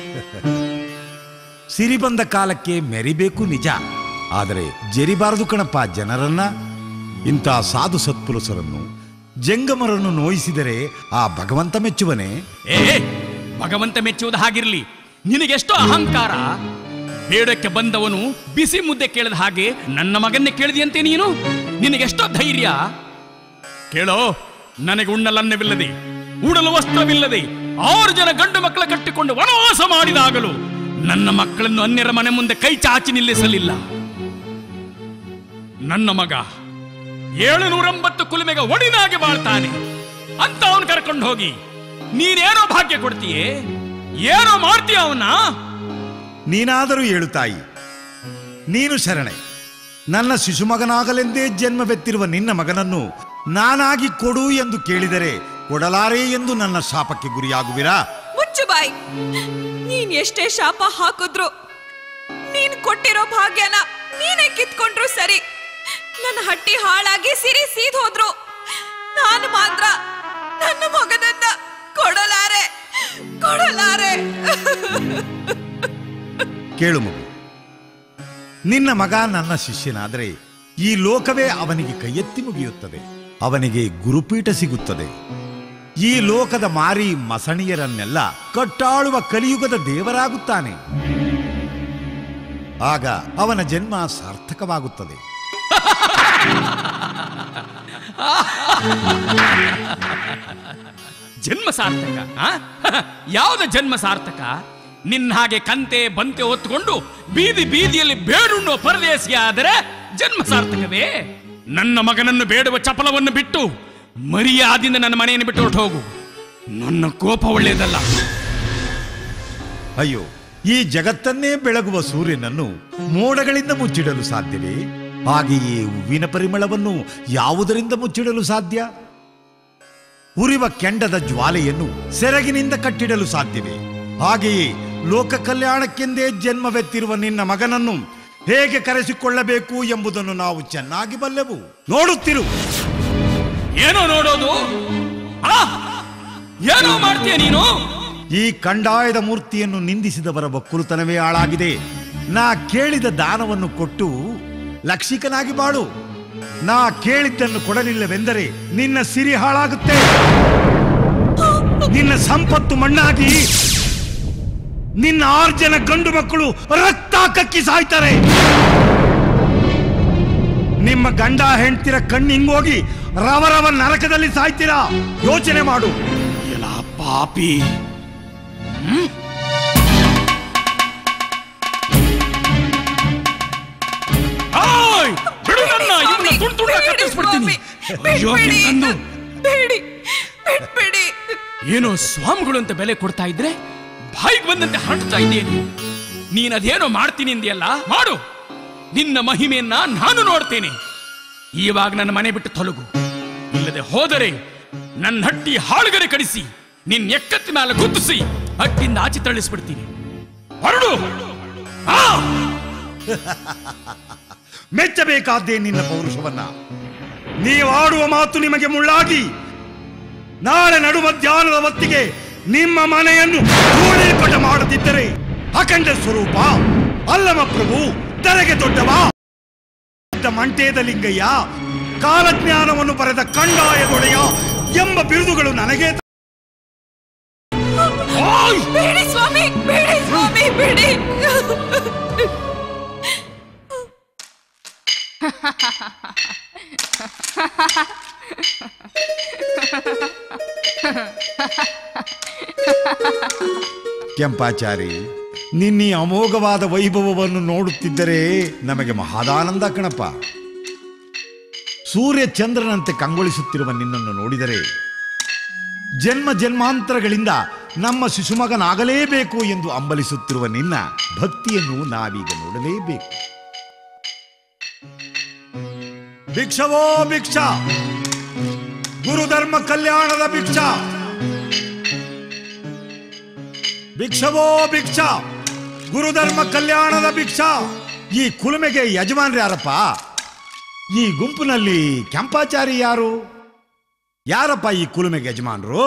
ಸಿರಿ ಬಂದ ಕಾಲಕ್ಕೆ ಮೆರಿಬೇಕು ನಿಜ ಆದರೆ ಜರಿಬಾರದು ಕಣಪ್ಪ ಜನರನ್ನ ಇಂಥ ಸಾಧು ಸತ್ಪುರುಷರನ್ನು ಜಂಗಮರನ್ನು ನೋಯಿಸಿದರೆ ಆ ಭಗವಂತ ಮೆಚ್ಚುವನೇ ಏ ಭಗವಂತ ಮೆಚ್ಚುವುದು ಹಾಗಿರ್ಲಿ ನಿನಗೆಷ್ಟೋ ಅಹಂಕಾರ ಬೇಡಕ್ಕೆ ಬಂದವನು ಬಿಸಿ ಮುದ್ದೆ ಕೇಳಿದ ಹಾಗೆ ನನ್ನ ಮಗನ್ನೇ ಕೇಳಿದೆಯಂತೆ ನೀನು ನಿನಗೆಷ್ಟೋ ಧೈರ್ಯ ಕೇಳೋ ನನಗೆ ಉಣ್ಣಲನ್ನವಿಲ್ಲದೆ ಉಡಲು ವಸ್ತ್ರವಿಲ್ಲದೆ ಆರು ಜನ ಗಂಡು ಮಕ್ಕಳ ಕಟ್ಟಿಕೊಂಡು ವನವಾಸ ಮಾಡಿದಾಗಲು ನನ್ನ ಮಕ್ಕಳನ್ನು ಅನ್ಯರ ಮನೆ ಮುಂದೆ ಕೈ ಚಾಚಿ ನಿಲ್ಲಿಸಲಿಲ್ಲ ನನ್ನ ಮಗ ಏಳುನೂರಂಬತ್ತು ಕುಲುಮೆಗೆ ಒಡಿನಾಗಿ ಬಾಳ್ತಾನೆ ಅಂತ ಅವನು ಕರ್ಕೊಂಡು ಹೋಗಿ ನೀನೇನೋ ಭಾಗ್ಯ ಕೊಡ್ತೀಯೇ ಏನೋ ಮಾಡ್ತೀಯ ಅವನ್ನ ನೀನಾದರೂ ಹೇಳು ತಾಯಿ ನೀನು ಶರಣೆ ನನ್ನ ಶಿಶುಮಗನಾಗಲೆಂದೇ ಜನ್ಮವೆತ್ತಿರುವ ನಿನ್ನ ಮಗನನ್ನು ನಾನಾಗಿ ಕೊಡು ಎಂದು ಕೇಳಿದರೆ ಕೊಡಲಾರೆ ಎಂದು ನನ್ನ ಶಾಪಕ್ಕೆ ಗುರಿಯಾಗುವಿರಾ ಮುಚ್ಚು ಬಾಯ್ ನೀನ್ ಎಷ್ಟೇ ಶಾಪ ಹಾಕಿದ್ರು ನೀನ್ ಕೊಟ್ಟಿರೋ ಭಾಗ್ಯನ ನೀನೇ ಕಿತ್ಕೊಂಡ್ರು ಸರಿ ನನ್ನ ಹಟ್ಟಿ ಹಾಳಾಗಿ ಸಿರಿ ಸೀದ್ ಹೋದ್ರು ನಾನು ಮಾತ್ರ ನನ್ನ ಮಗನನ್ನ ಕೊಡಲಾರೆ ಕೊಡಲಾರೆ ಕೇಳು ಮಗು ನಿನ್ನ ಮಗ ನನ್ನ ಶಿಷ್ಯನಾದರೆ ಈ ಲೋಕವೇ ಅವನಿಗೆ ಕೈಯೆತ್ತಿ ಮುಗಿಯುತ್ತದೆ ಅವನಿಗೆ ಗುರುಪೀಠ ಸಿಗುತ್ತದೆ ಈ ಲೋಕದ ಮಾರಿ ಮಸಣಿಯರನ್ನೆಲ್ಲ ಕಟ್ಟಾಳುವ ಕಲಿಯುಗದ ದೇವರಾಗುತ್ತಾನೆ ಆಗ ಅವನ ಜನ್ಮ ಸಾರ್ಥಕವಾಗುತ್ತದೆ ಜನ್ಮ ಸಾರ್ಥಕ ಆ? ಯಾವ್ದು ಜನ್ಮ ಸಾರ್ಥಕ ನಿನ್ನ ಹಾಗೆ ಕಂತೆ ಬಂತೆ ಹೊತ್ತುಕೊಂಡು ಬೀದಿ ಬೀದಿಯಲ್ಲಿ ಬೇಡುಣ್ಣೋ ಪರದೇಶಿ ಆದರೆ ಜನ್ಮ ಸಾರ್ಥಕವೇ ನನ್ನ ಮಗನನ್ನು ಬೇಡುವ ಚಪಲವನ್ನು ಬಿಟ್ಟು ಮರ್ಯಾದಿಂದ ನನ್ನ ಮನೆಯನ್ನು ಬಿಟ್ಟು ಹೊರಟು ಹೋಗು ನನ್ನ ಕೋಪ ಒಳ್ಳೆಯದಲ್ಲ ಅಯ್ಯೋ ಈ ಜಗತ್ತನ್ನೇ ಬೆಳಗುವ ಸೂರ್ಯನನ್ನು ಮೋಡಗಳಿಂದ ಮುಚ್ಚಿಡಲು ಸಾಧ್ಯವೇ ಹಾಗೆಯೇ ಹೂವಿನ ಪರಿಮಳವನ್ನು ಯಾವುದರಿಂದ ಮುಚ್ಚಿಡಲು ಸಾಧ್ಯ ಉರಿವ ಕೆಂಡದ ಜ್ವಾಲೆಯನ್ನು ಸೆರಗಿನಿಂದ ಕಟ್ಟಿಡಲು ಸಾಧ್ಯವೇ ಹಾಗೆಯೇ ಲೋಕ ಕಲ್ಯಾಣಕ್ಕೆಂದೇ ಜನ್ಮವೆತ್ತಿರುವ ನಿನ್ನ ಮಗನನ್ನು ಹೇಗೆ ಕರೆಸಿಕೊಳ್ಳಬೇಕು ಎಂಬುದನ್ನು ನಾವು ಚೆನ್ನಾಗಿ ಬಲ್ಲೆವು ನೋಡುತ್ತಿರು ಏನೋ ನೋಡೋದು ಆ? ಏನೋ ಮಾಡ್ತೀಯ ನೀನು ಈ ಕಂಡಾಯದ ಮೂರ್ತಿಯನ್ನು ನಿಂದಿಸಿದವರ ಒಕ್ಕಲುತನವೇ ಹಾಳಾಗಿದೆ ನಾ ಕೇಳಿದ ದಾನವನ್ನು ಕೊಟ್ಟು ಲಕ್ಷಿಕನಾಗಿ ಬಾಳು ನಾ ಕೇಳಿದ್ದನ್ನು ಕೊಡಲಿಲ್ಲವೆಂದರೆ ನಿನ್ನ ಸಿರಿ ಹಾಳಾಗುತ್ತೆ ನಿನ್ನ ಸಂಪತ್ತು ಮಣ್ಣಾಗಿ ನಿನ್ನ ಆರು ಜನ ಗಂಡು ಮಕ್ಕಳು ರಕ್ತ ಕಕ್ಕಿ ಸಾಯ್ತಾರೆ ನಿಮ್ಮ ಗಂಡ ಹೆಂಡ್ತಿರ ಕಣ್ಣಿಂಗೋಗಿ ರವರವ ನರಕದಲ್ಲಿ ಸಾಯ್ತೀರಾ ಯೋಚನೆ ಮಾಡು ಎಲ್ಲ ಪಾಪಿ ಆಯ್! ಬಿಡು ನನ್ನ, ಇವನ್ನ ತುಂಡು ತುಂಡಾಗಿ ಕತ್ತರಿಸ್ಬಿಡ್ತೀನಿ. ಅಯ್ಯೋ, ನಿನ್ನನ್ನು. ಬೇಡಿ ಬಿಟ್ಬಿಡಿ ಏನೋ ಸ್ವಾಮಿಗಳು ಅಂತ ಬೆಲೆ ಕೊಡ್ತಾ ಇದ್ರೆ ಬಾಯಿಗೆ ಬಂದಂತೆ ಹರಡ್ತಾ ಇದ್ದೇನೆ ನೀನ್ ಅದೇನೋ ಮಾಡ್ತೀನಿ ಅಂದಿಯಲ್ಲ ಮಾಡು ನಿನ್ನ ಮಹಿಮೆಯನ್ನ ನಾನು ನೋಡ್ತೇನೆ ಇವಾಗ ನನ್ನ ಮನೆ ಬಿಟ್ಟು ತೊಲಗು ಇಲ್ಲದೆ ಹೋದರೆ ನನ್ನ ಹಟ್ಟಿ ಹಾಳುಗರೆ ಕಡಿಸಿ ನಿನ್ನ ಎಕ್ಕತ್ತ ಮೇಲೆ ಗುದ್ದಿಸಿ ಹಟ್ಟಿಂದ ಆಚೆ ತಳ್ಳಿಸ್ಬಿಡ್ತೀನಿ ಹೊರಡು ಆ! ಮೆಚ್ಚಬೇಕಾದ್ದೇ ನಿನ್ನ ಪೌರುಷವನ್ನ ನೀವಾಡುವ ಮಾತು ನಿಮಗೆ ಮುಳ್ಳಾಗಿ ನಾಳೆ ನಡು ಮಧ್ಯಾಹ್ನದ ಹೊತ್ತಿಗೆ ನಿಮ್ಮ ಮನೆಯನ್ನು ಧೂಳೀಪಟ ಮಾಡದಿದ್ದರೆ ಅಖಂಡ ಸ್ವರೂಪ ಅಲ್ಲಮ ಪ್ರಭು ತಲೆಗೆ ದೊಡ್ಡವ ಮಂಟೇದ ಲಿಂಗಯ್ಯ ಕಾಲಜ್ಞಾನವನ್ನು ಬರೆದ ಕಂಡಾಯದೊಡೆಯ ಎಂಬ ಬಿರುದುಗಳು ನನಗೆ ತ- ಓಯ್! ಬೇಡಿ ಸ್ವಾಮಿ ಬೇಡಿ ಸ್ವಾಮಿ ಬೇಡಿ ಕೆಂಪಾಚಾರಿ ನಿನ್ನೀ ಅಮೋಘವಾದ ವೈಭವವನ್ನು ನೋಡುತ್ತಿದ್ದರೆ ನಮಗೆ ಮಹಾದಾನಂದ ಕಣಪ್ಪ ಸೂರ್ಯ ಚಂದ್ರನಂತೆ ಕಂಗೊಳಿಸುತ್ತಿರುವ ನಿನ್ನನ್ನು ನೋಡಿದರೆ ಜನ್ಮ ಜನ್ಮಾಂತರಗಳಿಂದ ನಮ್ಮ ಶಿಶುಮಗನಾಗಲೇಬೇಕು ಎಂದು ಅಂಬಲಿಸುತ್ತಿರುವ ನಿನ್ನ ಭಕ್ತಿಯನ್ನು ನಾವೀಗ ನೋಡಲೇಬೇಕು ಭಿಕ್ಷವೋ ಭಿಕ್ಷ ಗುರುಧರ್ಮ ಕಲ್ಯಾಣದ ಭಿಕ್ಷ ಭಿಕ್ಷವೋ ಭಿಕ್ಷ ಗುರುಧರ್ಮ ಕಲ್ಯಾಣದ ಭಿಕ್ಷ ಈ ಕುಲುಮೆಗೆ ಯಜಮಾನ್ರು ಯಾರಪ್ಪ ಈ ಗುಂಪಿನಲ್ಲಿ ಕೆಂಪಾಚಾರಿ ಯಾರು ಯಾರಪ್ಪ ಈ ಕುಲುಮೆಗೆ ಯಜಮಾನರು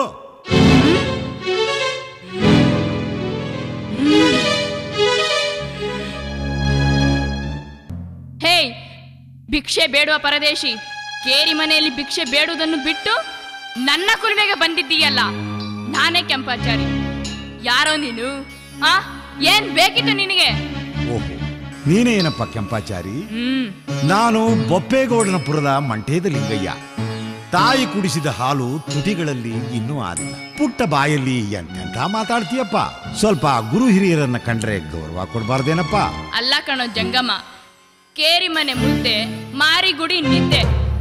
ಹೇ ಭಿಕ್ಷೆ ಬೇಡುವ ಪರದೇಶಿ ಕೇರಿ ಮನೆಯಲ್ಲಿ ಭಿಕ್ಷೆ ಬೇಡುವುದನ್ನು ಬಿಟ್ಟು ನನ್ನ ಕುಲುಮೆಗೆ ಬಂದಿದ್ದೀಯಲ್ಲ ನಾನೇ ಕೆಂಪಾಚಾರಿ ಯಾರೋ ನೀನು ಆ ಏನ್ ಬೇಕಿತ್ತು ನಿನಗೆ ಓಹೋ ನೀನೇನಪ್ಪ ಕೆಂಪಾಚಾರಿ ಹ್ಮ್ ನಾನು ಬೊಪ್ಪೇಗೌಡನಪುರದ ಮಂಟೇದ ಲಿಂಗಯ್ಯ ತಾಯಿ ಕುಡಿಸಿದ ಹಾಲು ತುಟಿಗಳಲ್ಲಿ ಇನ್ನೂ ಆದಿಲ್ಲ ಪುಟ್ಟ ಬಾಯಲ್ಲಿ ಎಂತೆಂತ ಮಾತಾಡ್ತೀಯಪ್ಪ ಸ್ವಲ್ಪ ಗುರು ಹಿರಿಯರನ್ನ ಕಂಡ್ರೆ ಗೌರವ ಕೊಡ್ಬಾರ್ದೇನಪ್ಪ ಅಲ್ಲ ಕಣೋ ಜಂಗಮ ಕೇರಿ ಮನೆ ಮುದ್ದೆ ಮಾರಿ ಗುಡಿ ನಿದ್ದೆ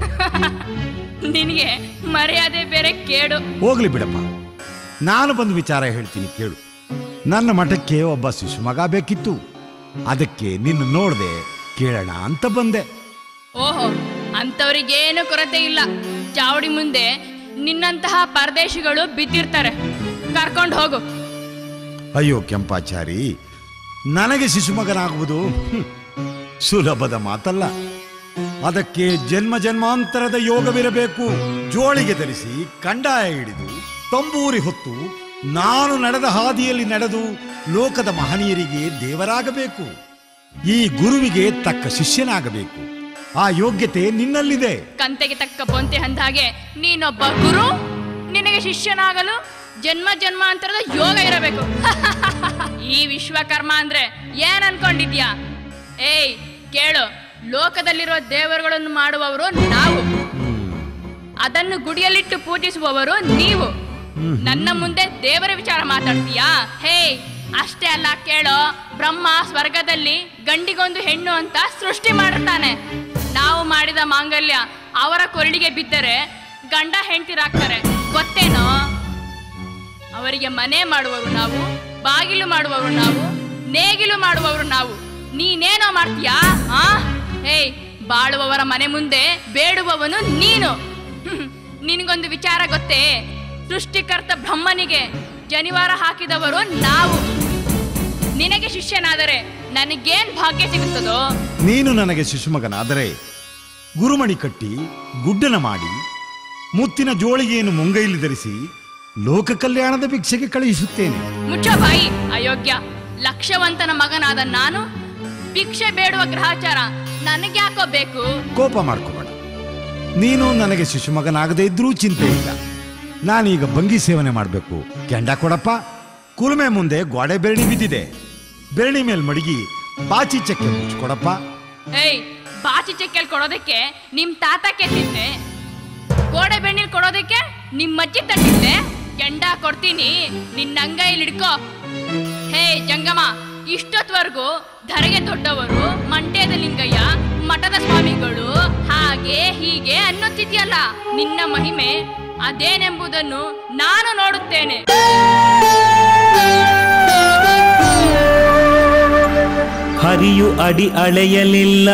ನಿನಗೆ ಮರ್ಯಾದೆ ಬೇರೆ ಕೇಡು ಹೋಗ್ಲಿ ಬಿಡಪ್ಪ ನಾನು ಬಂದು ವಿಚಾರ ಹೇಳ್ತೀನಿ ಕೇಳು ನನ್ನ ಮಠಕ್ಕೆ ಒಬ್ಬ ಶಿಶುಮಗ ಬೇಕಿತ್ತು ಅದಕ್ಕೆ ನಿನ್ನ ನೋಡ್ದೆ ಕೇಳೋಣ ಅಂತ ಬಂದೆ ಓಹೋ ಅಂತವರಿಗೇನು ಕೊರತೆ ಇಲ್ಲ ಚಾವಡಿ ಮುಂದೆ ನಿನ್ನಂತಹ ಪರದೇಶಿಗಳು ಬಿದ್ದಿರ್ತಾರೆ ಕರ್ಕೊಂಡು ಹೋಗು ಅಯ್ಯೋ ಕೆಂಪಾಚಾರಿ ನನಗೆ ಶಿಶುಮಗನಾಗುವುದು ಹ್ಮ್, ಸುಲಭದ ಮಾತಲ್ಲ ಅದಕ್ಕೆ ಜನ್ಮ ಜನ್ಮಾಂತರದ ಯೋಗವಿರಬೇಕು ಜೋಳಿಗೆ ಧರಿಸಿ ಕಂಡಾಯ ಹಿಡಿದು ತಂಬೂರಿ ಹೊತ್ತು ನಾನು ನಡೆದ ಹಾದಿಯಲ್ಲಿ ನಡೆದು ಲೋಕದ ಮಹನೀಯರಿಗೆ ದೇವರಾಗಬೇಕು ಈ ಗುರುವಿಗೆ ತಕ್ಕ ಶಿಷ್ಯನಾಗಬೇಕು ಆ ಯೋಗ್ಯತೆ ನಿನ್ನಲ್ಲಿದೆ ಕಂತೆಗೆ ತಕ್ಕ ಪೊಂತೆ ಅಂದಾಗೆ ನೀನೊಬ್ಬ ಗುರು ನಿನಗೆ ಶಿಷ್ಯನಾಗಲು ಜನ್ಮ ಜನ್ಮಾಂತರದ ಯೋಗ ಇರಬೇಕು ಈ ವಿಶ್ವಕರ್ಮ ಅಂದ್ರೆ ಏನ್ ಅನ್ಕೊಂಡಿದ್ಯಾ ಏಯ್ ಕೇಳು ಲೋಕದಲ್ಲಿರೋ ದೇವರುಗಳನ್ನು ಮಾಡುವವರು ನಾವು ಅದನ್ನು ಗುಡಿಯಲ್ಲಿಟ್ಟು ಪೂಜಿಸುವವರು ನೀವು ನನ್ನ ಮುಂದೆ ದೇವರ ವಿಚಾರ ಮಾತಾಡ್ತೀಯಾ ಹೇ ಅಷ್ಟೇ ಅಲ್ಲ ಕೇಳೋ ಬ್ರಹ್ಮ ಸ್ವರ್ಗದಲ್ಲಿ ಗಂಡಿಗೊಂದು ಹೆಣ್ಣು ಅಂತ ಸೃಷ್ಟಿ ಮಾಡುತ್ತಾನೆ ನಾವು ಮಾಡಿದ ಮಾಂಗಲ್ಯ ಅವರ ಕೊರಳಿಗೆ ಬಿದ್ದರೆ ಗಂಡ ಹೆಂಡತಿರಾಗ್ತಾರೆ ಗೊತ್ತೇನೋ ಅವರಿಗೆ ಮನೆ ಮಾಡುವವರು ನಾವು ಬಾಗಿಲು ಮಾಡುವವರು ನಾವು ನೇಗಿಲು ಮಾಡುವವರು ನಾವು ನೀನೇನೋ ಮಾಡ್ತೀಯಾ ಆ ಹೇಯ್ ಬಾಳುವವರ ಮನೆ ಮುಂದೆ ಬೇಡುವವನು ನೀನು ಹ್ಮ್, ನಿನಗೊಂದು ವಿಚಾರ ಗೊತ್ತೇ ಸೃಷ್ಟಿಕರ್ತ ಬ್ರಹ್ಮನಿಗೆ ಜನಿವಾರ ಹಾಕಿದವರು ನಾವು ನಿನಗೆ ಶಿಷ್ಯನಾದರೆ ನನಗೇನ್ ಭಾಗ್ಯ ಸಿಗುತ್ತದೋ ನೀನು ನನಗೆ ಶಿಶುಮಗನಾದರೆ ಗುರುಮಣಿ ಕಟ್ಟಿ ಗುಡ್ಡನ ಮಾಡಿ ಮುತ್ತಿನ ಜೋಳಿಗೆಯನ್ನು ಮುಂಗೈಲಿ ಧರಿಸಿ ಲೋಕ ಕಲ್ಯಾಣದ ಭಿಕ್ಷೆಗೆ ಕಳುಹಿಸುತ್ತೇನೆ ಮುಚ್ಚೋ ಬಾಯಿ ಅಯೋಗ್ಯ ಲಕ್ಷವಂತನ ಮಗನಾದ ನಾನು ಭಿಕ್ಷೆ ಬೇಡುವ ಗ್ರಹಚಾರ ನನಗ್ಯಾಕೋ ಬೇಕು ಕೋಪ ಮಾಡ್ಕೋಬೇಡ ನೀನು ನನಗೆ ಶಿಶುಮಗನಾಗದೇ ಇದ್ರೂ ಚಿಂತೆ ಇಲ್ಲ ನಾನೀಗ ಭಂಗಿ ಸೇವನೆ ಮಾಡಬೇಕು ಕೆಂಡ ಕೊಡಪ್ಪ ಕುಲುಮೆ ಮುಂದೆ ಗೋಡೆ ಬೆರಣಿ ಬಿದ್ದಿದೆ ಬೆರಣಿ ಮೇಲೆ ಮಡಗಿ ಬಾಚಿ ಚಕ್ಕೆ ಮುಚ್ಕೊಡಪ್ಪ ಏಯ್ ಬಾಚಿ ಚೆಕ್ಕಲ್ ಕೊಡೋದಕ್ಕೆ ನಿಮ್ ತಾತ ಕೆತ್ತಿದ್ದೆ ಗೋಡೆ ಬೆಣ್ಣೀರ್ ಕೊಡೋದಕ್ಕೆ ನಿಮ್ ಅಜ್ಜಿ ತಟ್ಟಿದ್ದೆ ಕೆಂಡ ಕೊಡ್ತೀನಿ ನಿನ್ನ ಅಂಗೈಲಿ ಹಿಡ್ಕೋ ಹೇ ಜಂಗಮ ಇಷ್ಟೊತ್ವರೆಗೂ ಧರೆಗೆ ದೊಡ್ಡವರು ಮಂಡ್ಯದ ಲಿಂಗಯ್ಯ ಮಠದ ಸ್ವಾಮಿಗಳು ಹಾಗೆ ಹೀಗೆ ಅನ್ನುತ್ತಿದ್ಯಲ್ಲ ನಿನ್ನ ಮಹಿಮೆ ಅದೇನೆಂಬುದನ್ನು ನಾನು ನೋಡುತ್ತೇನೆ ಹರಿಯು ಅಡಿ ಅಳೆಯಲಿಲ್ಲ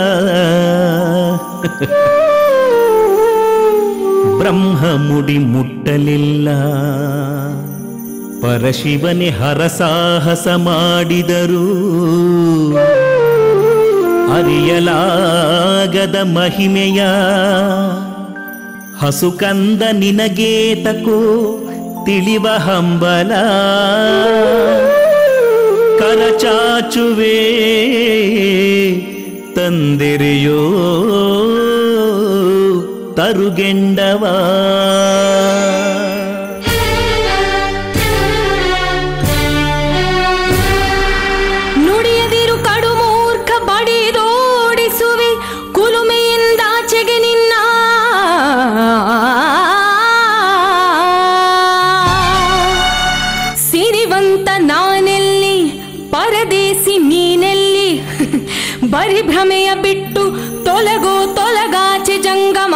ಬ್ರಹ್ಮ ಮುಡಿ ಮುಟ್ಟಲಿಲ್ಲ ಪರಶಿವನೇ ಹರಸಾಹಸ ಮಾಡಿದರು ಅರಿಯಲಾಗದ ಮಹಿಮೆಯ ಹಸುಕಂದ ನಿನಗೇ ತಕೋ ತಿಳಿವ ಹಂಬಲ ಕರಚಾಚುವೆ ತಂದೆರೆಯೋ ತರುಗೆಂಡವಾ ನುಡಿಯದಿರು ಕಡು ಮೂರ್ಖ ಬಡಿದೋಡಿಸುವೆ ಕುಲುಮೆಯಿಂದಾಚೆಗೆ ನಿನ್ನ ಸಿರಿವಂತ ನಾನೆಲ್ಲಿ ಪರದೇಸಿ ನೀನೆಲ್ಲಿ ಬರಿ ಭ್ರಮೆಯ ಬಿಟ್ಟು ತೊಲಗೋ ತೊಲಗಾಚೆ ಜಂಗಮ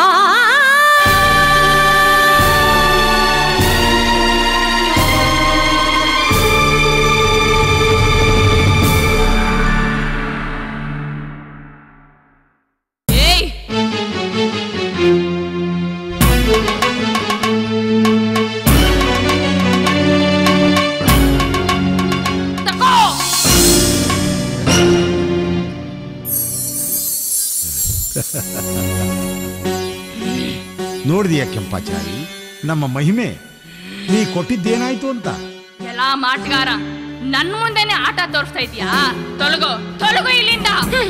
ನೋಡಿದೆಯಾ ಕೆಂಪಾಚಾರಿ ನಮ್ಮ ಮಹಿಮೆ ನೀ ಕೊಟ್ಟಿದ್ದೇನಾಯ್ತು ಅಂತ ಎಲ್ಲ ಮಾಟಗಾರ ನನ್ ಮುಂದೆನೆ ಆಟ ತೋರಿಸ್ತಾ ಇದ್ಯಾ ತೊಲಗೋ ತೊಲಗೋ ಇಲ್ಲಿಂದ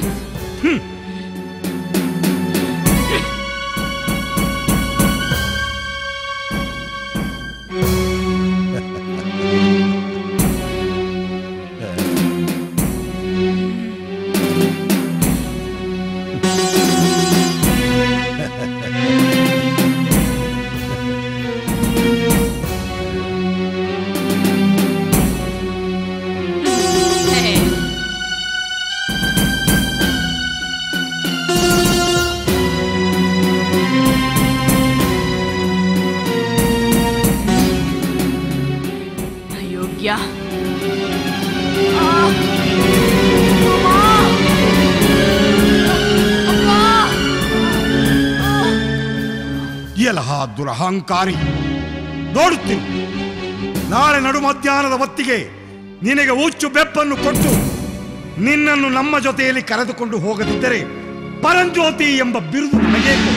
ಅಯೋಗ್ಯ ಎಲಹ ದುರಹಂಕಾರಿ ನೋಡುತ್ತೀನಿ ನಾಳೆ ನಡು ಮಧ್ಯಾಹ್ನದ ಹೊತ್ತಿಗೆ ನಿನಗೆ ಹುಚ್ಚು ಬೆಪ್ಪನ್ನು ಕೊಟ್ಟು ನಿನ್ನನ್ನು ನಮ್ಮ ಜೊತೆಯಲ್ಲಿ ಕರೆದುಕೊಂಡು ಹೋಗದಿದ್ದರೆ ಪರಂಜ್ಯೋತಿ ಎಂಬ ಬಿರುದು ನನಗೆ ಕೊಡು.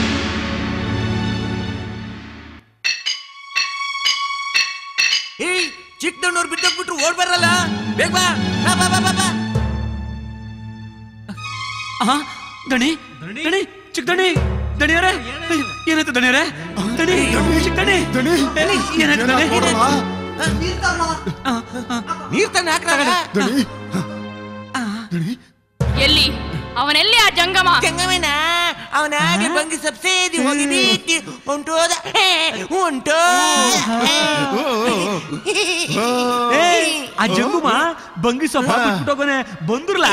ಏಯ್ ಚಿಕ್ಕದಣ್ಣವ್ರು ಬಿದ್ದೋಗ್ಬಿಟ್ರು ಓಡ್ ಬರಲ್ಲ ಬೇಗ ಬಾ ಬಾ ಬಾ ಬಾ ಬಾ ಬಾ ಆ ದಣಿ ದಣಿ ಚಿಕ್ಕ ದಣಿ ದಣಿಯವರೇ ಏನಾಯ್ತು ದಣಿಯವರೇ ದಣಿ ಚಿಕ್ಕ ದಣಿ ದಣಿ ಏನಾಯ್ತು ದಣಿ ನೀರ್ ತಂದು ಹಾಕ್ರ ಎಲ್ಲಿ ಅವನೆಲ್ಲಿ ಆ ಜಂಗಮ ಜಂಗಮನ ಅವನಾಗೆ ಬಂಗಿ ಸಬ್ಸೇದಿ ಹೋಗಿದೆ ಉಂಟೋದ ಹೇ, ಉಂಟೋ ಏಯ್, ಆ ಜಂಗುಮ ಬಂಗಿ ಸೊಪ್ಪ ಬಿಟ್ಬಿಟ್ಟೋಗನೆ ಬಂದ್ರಲ್ಲ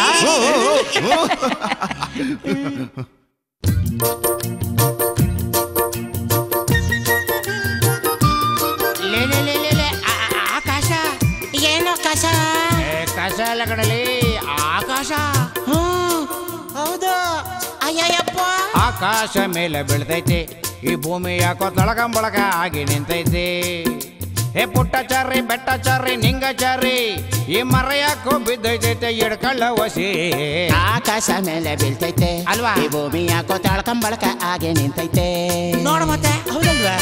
ಲೇ ಲೇ ಲೇ ಲೇ ಲೇ ಆ- ಆ- ಆಕಾಶ ಏನು ಆಕಾಶ ಕಸ ಅಲ್ಲ ಕಡಲಿ ಆಕಾಶ ಹೌದು ಅಯ್ಯಯ್ಯಪ್ಪ ಆಕಾಶ ಮೇಲೆ ಬೀಳ್ತೈತಿ ಈ ಭೂಮಿ ಯಾಕೋ ತಳಕಂಬಳಕ ಆಗಿ ನಿಂತೈತಿ ಹೇ ಪುಟ್ಟಚಾರಿ ಬೆಟ್ಟಚಾರಿ ನಿಂಗಚಾರಿ ಈ ಮರ ಯಾಕೋ ಬಿದ್ದೈತೈತೆ ಎಡ್ಕಳ್ಳ ವಸಿ ಆಕಾಶ ಮೇಲೆ ಬೀಳ್ತೈತೆ ಅಲ್ವಾ? ಈ ಭೂಮಿ ಯಾಕೋ ತಳ್ಕಂಬಳಕ ಹಾಗೆ ನಿಂತೈತೆ ನೋಡು ಮತ್ತೆ ಹೌದಲ್ವಾ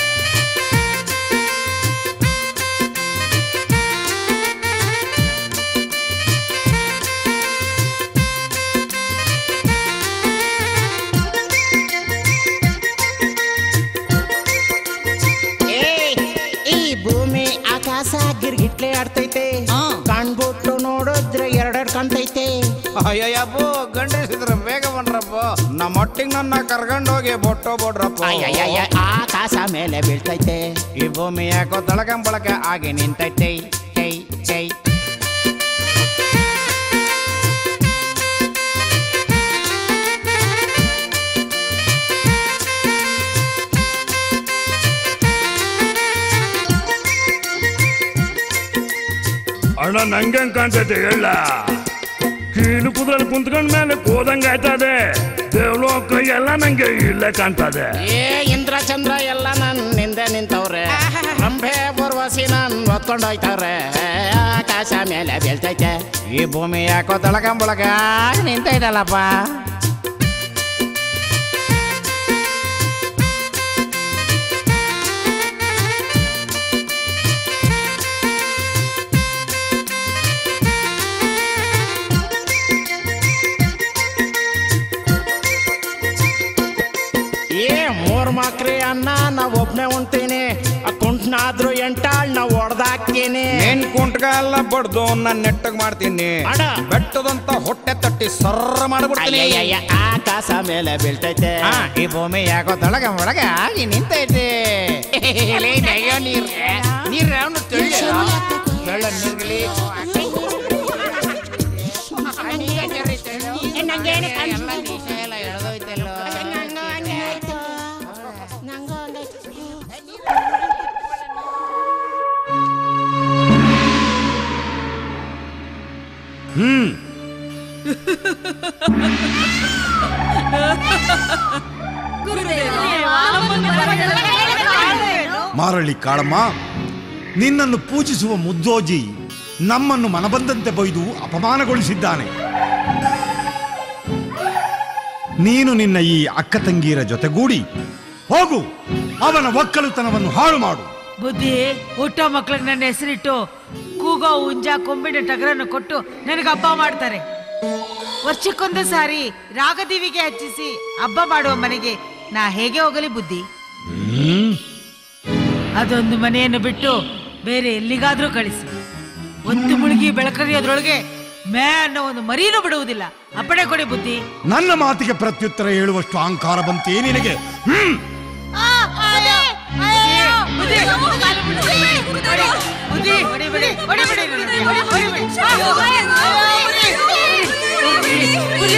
ಏ, ಈ ಭೂಮಿ ಆಕಾಶ ಗಿರ್ಗಿಟ್ಲೆ ಆಡ್ತೈತೆ ಕಣ್ಬಿಟ್ಟು ನೋಡಿದ್ರೆ ಎರಡೆರಡು ಕಾಣ್ತೈತೆ ಅಯ್ಯಯ್ಯಪ್ಪೋ ಗಂಡಸಿದ್ರ ಬೇಗ ಬನ್ರಪ್ಪ ನಮ್ಮ ಒಟ್ಟಿಗೆ ನನ್ನ ಕರ್ಕೊಂಡೋಗಿ ಬೊಟ್ಟೋ ಬೊಡ್ರಪ್ಪ ಅಯ್ಯಯ್ಯಯ್ಯ, ಆಕಾಶ ಮೇಲೆ ಬೀಳ್ತೈತೆ ಈ ಭೂಮಿ ಯಾಕೋ ತಳಕಂಬಳಕ ಆಗಿ ನಿಂತೈತೆ ಚೈ ಚೈ ಅಣ್ಣ ನಂಗೆ ಕಾಣ್ತೈತೆ ಹೇಳ ಕೀಲು ಕುದ್ರಲ್ಲಿ ಕುಂತ್ಕೊಂಡ್ ಮೇಲೆ ಕೋದಂಗ ಆಯ್ತದೆ ದೇವ್ಲೋಕ ಎಲ್ಲ ನಂಗೆ ಇಲ್ಲೇ ಕಾಣ್ತದೆ ಏ ಇಂದ್ರ ಚಂದ್ರ ಎಲ್ಲ ನನ್ನಿಂದ ನಿಂತವ್ರೆ ರಂಭೆ ಬುರ್ವಸಿ ನನ್ ಒತ್ಕೊಂಡೋಯ್ತವ್ರೆ ಆಕಾಶ ಮೇಲೆ ಬೀಳ್ತೈತೆ ಈ ಭೂಮಿ ಯಾಕೋ ತಳಕಂಬಳಕ ಆಗಿ ನಿಂತೈತಲ್ಲಪ್ಪ ಏ ಮೂರ್ ಮಕ್ರಿ ಅನ್ನ ನಾವ್ ಒಬ್ನೇ ಉಣ್ತೀನಿ ಆ ಕುಂಟ್ನಾದ್ರು ಎಂಟಾಳ್ ನಾವ್ ಹೊಡ್ದಾಕ್ತೀನಿ ಏನ್ ಕುಂಟ್ಗ ಎಲ್ಲ ಬಡ್ದು ನನ್ನ ನೆಟ್ಟಗ್ ಮಾಡ್ತೀನಿ ಅಡ. ಬೆಟ್ಟದಂತ ಹೊಟ್ಟೆ ತಟ್ಟಿ ಸರ್ರ ಮಾಡ್ಬಿಡ್ತೀನಿ ಅಯ್ಯಯ್ಯಯ್ಯ, ಆಕಾಶ ಮೇಲೆ ಬೀಳ್ತೈತೆ ಆ, ಈ ಭೂಮಿ ಯಾಕೋ ತಳಗ ಒಳಗ ಆಗಿ ನಿಂತೈತೆ ಲೇ, ನಯ್ಯೋ ನೀರ್ ನೀರ್ ಅವನು ತೆಳ್ಳ ನೀರ್ಗಲಿ ಹ್ಮ್ ಮಾರಳಿ ಕಾಳಮ್ಮ ನಿನ್ನನ್ನು ಪೂಜಿಸುವ ಮುದ್ದೋಜಿ ನಮ್ಮನ್ನು ಮನಬಂದಂತೆ ಬೈದು ಅಪಮಾನಗೊಳಿಸಿದ್ದಾನೆ ನೀನು ನಿನ್ನ ಈ ಅಕ್ಕ ತಂಗಿಯರ ಜೊತೆಗೂಡಿ ಹೋಗು ಅವನ ಒಕ್ಕಲುತನವನ್ನು ಹಾಳು ಮಾಡು ಬುದ್ಧಿ ಹುಟ್ಟೋ ಮಕ್ಳಿಗೆ ನನ್ನ ಹೆಸರಿಟ್ಟು ಕೂಗೋ ಹುಂಜ ಕೊಂಬಿನ ಟಗರನ್ನು ಕೊಟ್ಟು ನನಗೆ ಹಬ್ಬ ಮಾಡ್ತಾರೆ ವರ್ಷಕ್ಕೊಂದು ಸಾರಿ ರಾಗದೀವಿಗೆ ಹಚ್ಚಿಸಿ ಹಬ್ಬ ಮಾಡುವ ಮನೆಗೆ ನಾ ಹೇಗೆ ಹೋಗಲಿ ಬುದ್ಧಿ ಅದೊಂದು ಮನೆಯನ್ನು ಬಿಟ್ಟು ಬೇರೆ ಎಲ್ಲಿಗಾದ್ರೂ ಕಳಿಸಿ ಒಂದು ಮುಳುಗಿ ಬೆಳಕರಿಯೋದ್ರೊಳಗೆ ಮೇ ಅನ್ನೋ ಒಂದು ಮರೀನು ಬಿಡುವುದಿಲ್ಲ ಅಪ್ಪಣೆ ಕೊಡಿ ಬುದ್ಧಿ ನನ್ನ ಮಾತಿಗೆ ಪ್ರತ್ಯುತ್ತರ ಹೇಳುವಷ್ಟು ಅಹಂಕಾರ ಬಂತೇ ನಿನಗೆ ಹ್ಮ್ ಬುದ್ಧಿ, ಬುದ್ಧಿ, ಹೊಡಿಬೇಡಿ, ಹೊಡಿಬೇಡಿ ನನಗೆ, ಹೊಡಿಬೇಡಿ. ಬುದ್ಧಿ,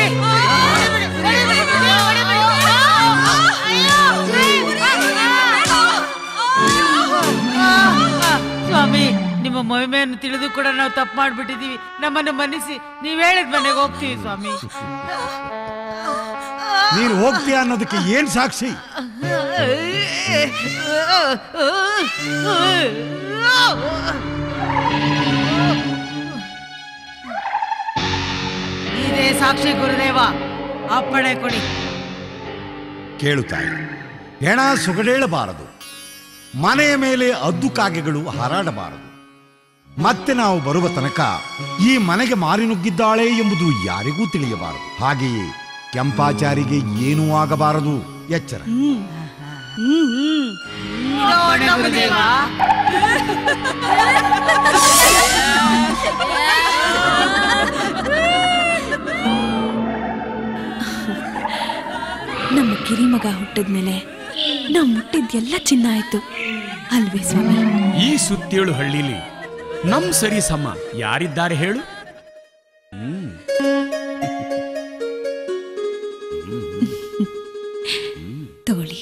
ಸ್ವಾಮಿ ನಿಮ್ಮ ಮಹಿಮೆಯನ್ನು ತಿಳಿದು ಕೂಡ ನಾವು ತಪ್ಪು ಮಾಡ್ಬಿಟ್ಟಿದೀವಿ ನಮ್ಮನ್ನು ಮನ್ನಿಸಿ ನೀವ್ ಹೇಳಿದ ಮನೆಗೆ ಹೋಗ್ತೀವಿ ಸ್ವಾಮಿ ನೀನು ಹೋಗ್ತೀಯ ಅನ್ನೋದಕ್ಕೆ ಏನ್ ಸಾಕ್ಷಿ ಇದೇ ಸಾಕ್ಷಿ ಗುರುದೇವ ಅಪ್ಪಣೆ ಕೊಡಿ ಕೇಳುತ್ತಾಯಿ ಹೆಣ ಸುಗಡೇಳಬಾರದು ಮನೆಯ ಮೇಲೆ ಅದ್ದು ಕಾಗೆಗಳು ಹಾರಾಡಬಾರದು ಮತ್ತೆ ನಾವು ಬರುವ ತನಕ ಈ ಮನೆಗೆ ಮಾರಿ ನುಗ್ಗಿದ್ದಾಳೆ ಎಂಬುದು ಯಾರಿಗೂ ತಿಳಿಯಬಾರದು ಹಾಗೆಯೇ ಕೆಂಪಾಚಾರಿಗೆ ಏನೂ ಆಗಬಾರದು ಎಚ್ಚರ ಅಪ್ಪಣೆ ಗುರುದೇವ ನಮ್ಮ ಕಿರಿಮಗ ಹುಟ್ಟಿದ್ಮೇಲೆ ನಾವು ಮುಟ್ಟಿದ್ದೆಲ್ಲ ಚಿನ್ನ ಆಯ್ತು ಅಲ್ವೇ ಸ್ವಾಮಿ ಈ ಸುತ್ತೇಳು ಹಳ್ಳಿಲಿ ನಮ್ ಸರಿ ಸಮ ಯಾರಿದ್ದಾರೆ ಹೇಳು ಹ್ಮ್. ತಗೊಳ್ಳಿ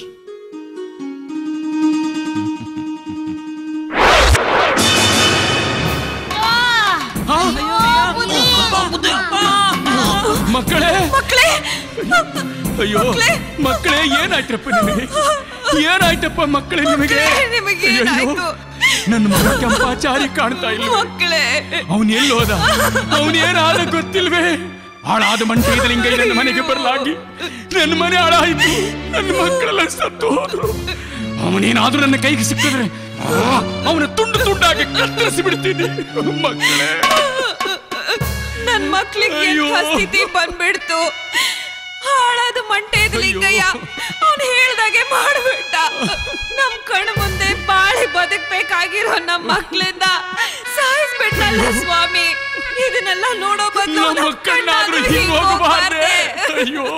ಮಕ್ಕಳೇ ಮಕ್ಕಳೇ ಅಯ್ಯೋ ಮಕ್ಕಳೇ ಏನಾಯ್ತಪ್ಪ ನಿಮಗೆ ಏನಾಯ್ತಪ್ಪ ಮಕ್ಕಳೇ ನಿಮಗೆ ನಿಮಗೆ ಅಯ್ಯಯ್ಯೋ, ಏನಾಯ್ತು? ನನ್ನ ಮಗ ಕೆಂಪಾಚಾರಿ ಕಾಣ್ತಾ ಇಲ್ಲ ಮಕ್ಕಳೇ ಅವನ್ ಎಲ್ಲೋದ ಅವನೇನಾದ ಗೊತ್ತಿಲ್ವೇ ಹಾಳಾದ ಮಂಟೇದಲಿಂಗ ನನ್ನ ಮನೆಗೆ ಬರಲಾಗಿ ನನ್ನ ಮನೆ ಹಾಳಾಯಿತು ನನ್ನ ಮಕ್ಕಳೆಲ್ಲ ಸತ್ತು ಹೋದ್ರು ಅವನೇನಾದ್ರೂ ನನ್ನ ಕೈಗೆ ಸಿಕ್ಕಿದ್ರೆ ಅವನ ತುಂಡು ತುಂಡಾಗಿ ಕತ್ತರಿಸಿ ಬಿಡ್ತೀನಿ ಮಕ್ಕಳೇ ನನ್ ಮಕ್ಳಿಗೆ ಅಯ್ಯೋ. ಎಂಥ ಸ್ಥಿತಿ ಬಂದ್ಬಿಡ್ತು ಹಾಳಾದ ಮಂಟೇದ ಲಿಂಗಯ್ಯ ಅವ್ನು ಹೇಳ್ದಾಗೆ ಮಾಡ್ಬಿಟ್ಟ ನಮ್ ಕಣ್ಣು ಮುಂದೆ ಬಾಳಿ ಬದುಕ್ಬೇಕಾಗಿರೋ ನಮ್ ಮಕ್ಳಿಂದ ಸಾಯಿಸ್ಬಿಟ್ಟಲ್ಲ ಸ್ವಾಮಿ ಇದನ್ನೆಲ್ಲ ನೋಡೋ ಬದಲು ನಮ್ಮ ಕಣ್ಣಾದ್ರೂ ಹಿಂಗ್ ಹೋಗಬಾರ್ದೆ ಅಯ್ಯೋ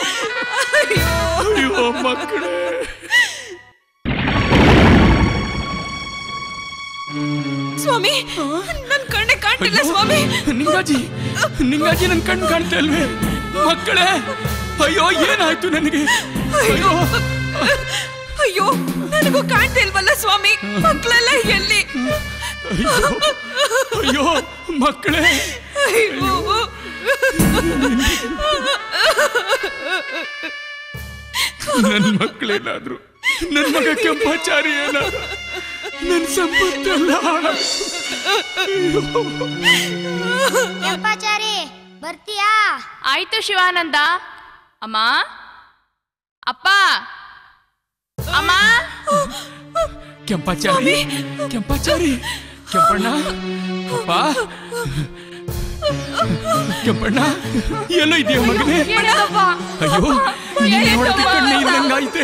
ಅಯ್ಯೋ ಮಕ್ಕಳೇ ಸ್ವಾಮಿ ನನ್ ಕಣ್ಣೆ ಕಾಣ್ತಿಲ್ಲ ಸ್ವಾಮಿ ನಿಂಗಾಜಿ ನಿಂಗಾಜಿ ನನ್ ಕಣ್ಣು ಕಾಣ್ತಾ ಇಲ್ವೇ ಮಕ್ಕಳೇ ಅಯ್ಯೋ ಏನಾಯ್ತು ನನಗೆ ಅಯ್ಯೋ ಅಯ್ಯೋ ನನಗೂ ಕಾಣ್ತಾ ಇಲ್ವಲ್ಲ ಸ್ವಾಮಿ ಮಕ್ಳೆಲ್ಲ ಎಲ್ಲಿ ಅಯ್ಯೋ ಅಯ್ಯೋ ಮಕ್ಕಳೇ ಅಯ್ಯೋ ನನ್ ಮಕ್ಕಳೇನಾದ್ರು ನನ್ ಮಗ ಕೆಂಪಾಚಾರಿ ಏನಾದ್ರು ನನ್ ಸಂಪತ್ತೆಲ್ಲ ಕೆಂಪಾಚಾರಿ ಬರ್ತೀಯಾ ಆಯ್ತು ಶಿವಾನಂದ ಅಮ್ಮ ಅಪ್ಪ ಅಮ್ಮ ಕೆಂಪಾಚಾರಿ ಕೆಂಪಾಚಾರಿ ಕೆಂಪಣ್ಣ ಅಪ್ಪ ಕೆಂಪಣ್ಣ ಎಲ್ಲೋ ಇದೆಯಾ ಮಗನೇ ಅಯ್ಯೋ ನೀನ್ ನೋಡಕ್ಕೆ ಕಣ್ಣೆ ಇಲ್ದಂಗಾಯ್ತೆ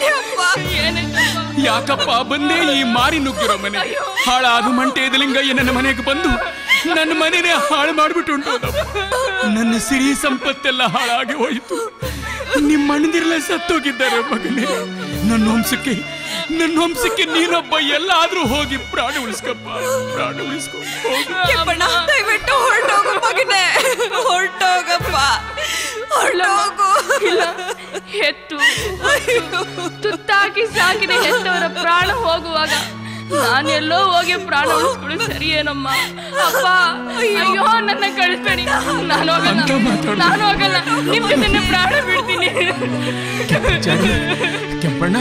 ಯಾಕಪ್ಪ ಬಂದೆ ಈ ಮಾರಿ ನುಗ್ಗಿರೋ ಮನೆ ಹಾಳಾದ ಮಂಟೇದ ಲಿಂಗಯ್ಯ ನನ್ನ ಮನೆಗೆ ಬಂದು ನನ್ನ ಮನೆನೇ ಹಾಳು ಮಾಡ್ಬಿಟ್ಟು ಉಂಟೋದಪ್ಪ ನನ್ನ ಸಿರಿ ಸಂಪತ್ತೆಲ್ಲ ಹಾಳಾಗಿ ಹೋಯಿತು ನಿಮ್ಮ ಅಣ್ಣದಿರಲ್ಲ ಸತ್ತೋಗಿದ್ದಾರೆ ಮಗನೇ ನನ್ನ ವಂಶಕ್ಕೆ ನನ್ನ ವಂಶಕ್ಕೆ ನೀನೊಬ್ಬ ಎಲ್ಲಾದ್ರೂ ಹೋಗಿ ಪ್ರಾಣ ಉಳಿಸ್ಕಪ್ಪ ಪ್ರಾಣ ಉಳಿಸ್ಕೊ ಹೋಗು. ಕೆಂಪಣ್ಣ ದಯವಿಟ್ಟು ಹೊರಟೋಗು ಮಗನೇ ಹೊರಟೋಗಪ್ಪ ಹೊರಟೋಗು ಇಲ್ಲ ಹೆತ್ತು ತುತ್ತಾಕಿ ಸಾಕಿದ ಹೆತ್ತವರ ಪ್ರಾಣ ಹೋಗುವಾಗ ನಾನೆಲ್ಲೋ ಹೋಗಿ ಪ್ರಾಣ ಉಳಿಸ್ಕೊಳ್ಳಿ ಸರಿಯೇನಮ್ಮ ಅಪ್ಪ ಅಯ್ಯೋ ನನ್ನ ಕಳಿಸ್ಬೇಡಿ ನಾನು ಹೋಗಲ್ಲ ನಾನು ಹೋಗಲ್ಲ ನಿಮ್ ಜೊತೆ ಪ್ರಾಣ ಬಿಡ್ತೀನಿ ಕೆಂಪಾಚಾರಿ, ಕೆಂಪಣ್ಣ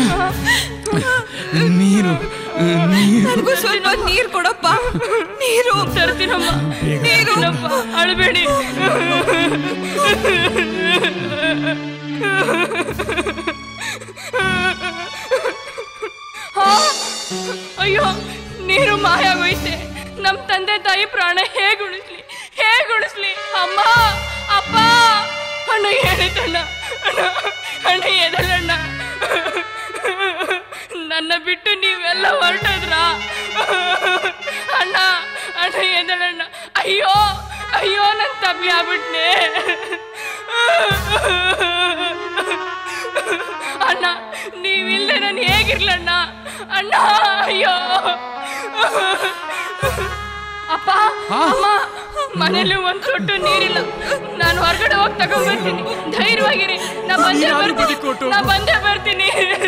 ನೀರು ನೀರು ನನಗೂ ಸ್ವಲ್ಪ ನೀರ್ ಕೊಡಪ್ಪ ನೀರು ತರ್ತೀನಮ್ಮ ನೀರು ಅಳಬೇಡಿ ಆ, ಅಯ್ಯೋ ನೀರು ಮಾಯಾಗೋಯ್ತೆ ನಮ್ ತಂದೆ ತಾಯಿ ಪ್ರಾಣ ಹೇಗ್ ಉಳಿಸ್ಲಿ ಹೇಗ್ ಉಳಿಸ್ಲಿ ಅಮ್ಮ ಅಪ್ಪ ಅಣ್ಣ ಹೇಳಿದ್ದಣ್ಣ ಅಣ್ಣ ಅಣ್ಣ ಎದಳಣ್ಣ ನನ್ನ ಬಿಟ್ಟು ನೀವೆಲ್ಲ ಹೊರಟದ್ರ ಅಣ್ಣ ಅಣ್ಣ ಎದಳಣ್ಣ ಅಯ್ಯೋ ಅಯ್ಯೋ ನನ್ ತಪ್ಪಿ ಆಗ್ಬಿಟ್ನೆ ಅಣ್ಣ ನೀವಿಲ್ಲದೆ ನಾನು ಹೇಗಿರ್ಲಣ್ಣ ಅಣ್ಣ ಅಯ್ಯೋ ಅಪ್ಪ ಅಮ್ಮ ಮನೇಲಿ ಒಂದ್ ತೊಟ್ಟು ನೀರಿಲ್ಲ ನಾನು ಹೊರಗಡೆ ಹೋಗಿ ತಗೊಂಡ್ಬರ್ತೀನಿ ಧೈರ್ಯವಾಗಿರಿ ನಾ ಬಂದೇ ನೀನಾದ್ರೂ ಬರ್ತೀನಿ ಬದುಕೊಟ್ಟು. ನಾ ಬಂದೇ ಬರ್ತೀನಿ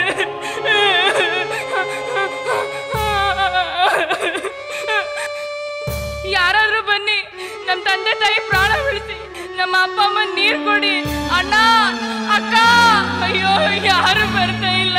ಯಾರಾದ್ರೂ ಬನ್ನಿ ನಮ್ ತಂದೆ ತಾಯಿ ಪ್ರಾಣ ಉಳಿಸಿ ನಮ್ಮ ಅಪ್ಪ ಅಮ್ಮ ನೀರ್ ಕೊಡಿ ಅಣ್ಣ ಅಕ್ಕ ಅಯ್ಯೋ ಯಾರು ಬರ್ತಾ ಇಲ್ಲ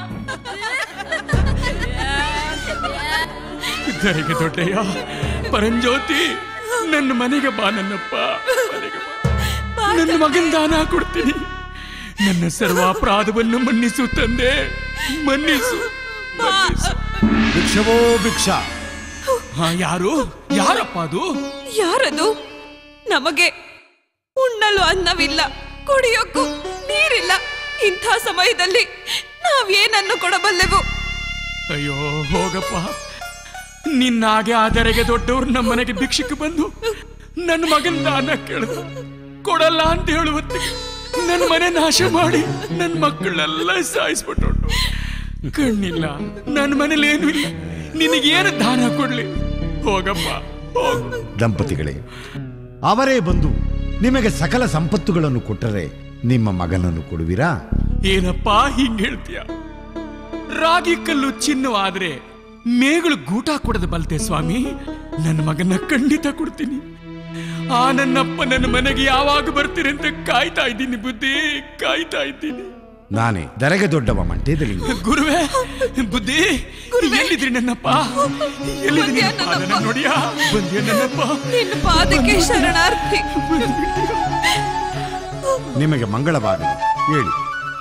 ಧರೆಗೆ ದೊಡ್ಡಯ್ಯ ಪರಂಜ್ಯೋತಿ ನನ್ನ ಮನೆಗೆ ಬಾ ನನ್ನಪ್ಪ ಮನೆಗೆ ಬಾ. ನನ್ನ ಮಗನ್ ದಾನ ಕೊಡ್ತೀನಿ ನನ್ನ ಸರ್ವಾಪರಾಧವನ್ನು ಮನ್ನಿಸು ತಂದೆ ಮನ್ನಿಸು ಮನ್ನಿಸು. ಭಿಕ್ಷವೋ ಭಿಕ್ಷಾ ಹಾ, ಯಾರು ಯಾರಪ್ಪ ಅದು ಯಾರದು ನಮಗೆ ಉಣ್ಣಲು ಅನ್ನವಿಲ್ಲ ಕುಡಿಯೋಕ್ಕೂ ನೀರಿಲ್ಲ ಇಂಥ ಸಮಯದಲ್ಲಿ ನಾವೇನನ್ನು ಕೊಡಬಲ್ಲೆವು ಅಯ್ಯೋ ಹೋಗಪ್ಪ ನಿನ್ನಾಗೆ ಆದರೆಗೆ ದೊಡ್ಡವ್ರು ನಮ್ಮ ಮನೆಗೆ ಭಿಕ್ಷಕ್ಕೆ ಬಂದು ನನ್ನ ಮಗನ್ ದಾನ ಕೇಳಿದ ಕೊಡಲ್ಲ ಅಂತ ಹೇಳುವತ್ತಿಗೆ ನನ್ನ ಮನೆ ನಾಶ ಮಾಡಿ ನನ್ನ ಮಕ್ಕಳೆಲ್ಲ ಸಾಯಿಸ್ಬಿಟ್ಟು ಕಣ್ಣಿಲ್ಲ ನನ್ನ ಮನೇಲಿ ಏನು ಇಲ್ಲ ನಿನಗೇನು ದಾನ ಕೊಡ್ಲಿ ಹೋಗಪ್ಪ ಹೋಗು ದಂಪತಿಗಳೇ ಅವರೇ ಬಂದು ನಿಮಗೆ ಸಕಲ ಸಂಪತ್ತುಗಳನ್ನು ಕೊಟ್ಟರೆ ನಿಮ್ಮ ಮಗನನ್ನು ಕೊಡುವಿರಾ ಏನಪ್ಪ ಹಿಂಗ್ ಹೇಳ್ತೀಯ ರಾಗಿ ಕಲ್ಲು ಚಿನ್ನವಾದ್ರೆ ಮೇಗಳು ಗೂಟ ಕೊಡದ ಬಲ್ತೆ ಸ್ವಾಮಿ ನನ್ನ ಮಗನ ಖಂಡಿತ ಕೊಡ್ತೀನಿ ಆ ನನ್ನಪ್ಪ ನನ್ನ ಮನೆಗೆ ಯಾವಾಗ ಬರ್ತೀರಿ ಅಂತ ಕಾಯ್ತಾ ಇದ್ದೀನಿ ಬುದ್ಧಿ ಕಾಯ್ತಾ ಇದ್ದೀನಿ ನಾನೇ ದರೆಗೆ ದೊಡ್ಡವ ಮಂಟೇದಲ್ಲಿ ಗುರುವೇ ಬುದ್ಧಿ ಎಲ್ಲಿದ್ರಿ ನನ್ನಪ್ಪ ಎಲ್ಲಿದ್ರಿ ನಿನ್ನ ಪಾದನ ನೋಡಿಯಾ ಬಂದ್ಯ ನನ್ನಪ್ಪ ನಿನ್ನ ಪಾದಕ್ಕೆ ಶರಣಾರ್ಥಿ ನಿಮಗೆ ಮಂಗಳವಾಗಲಿ ಹೇಳಿ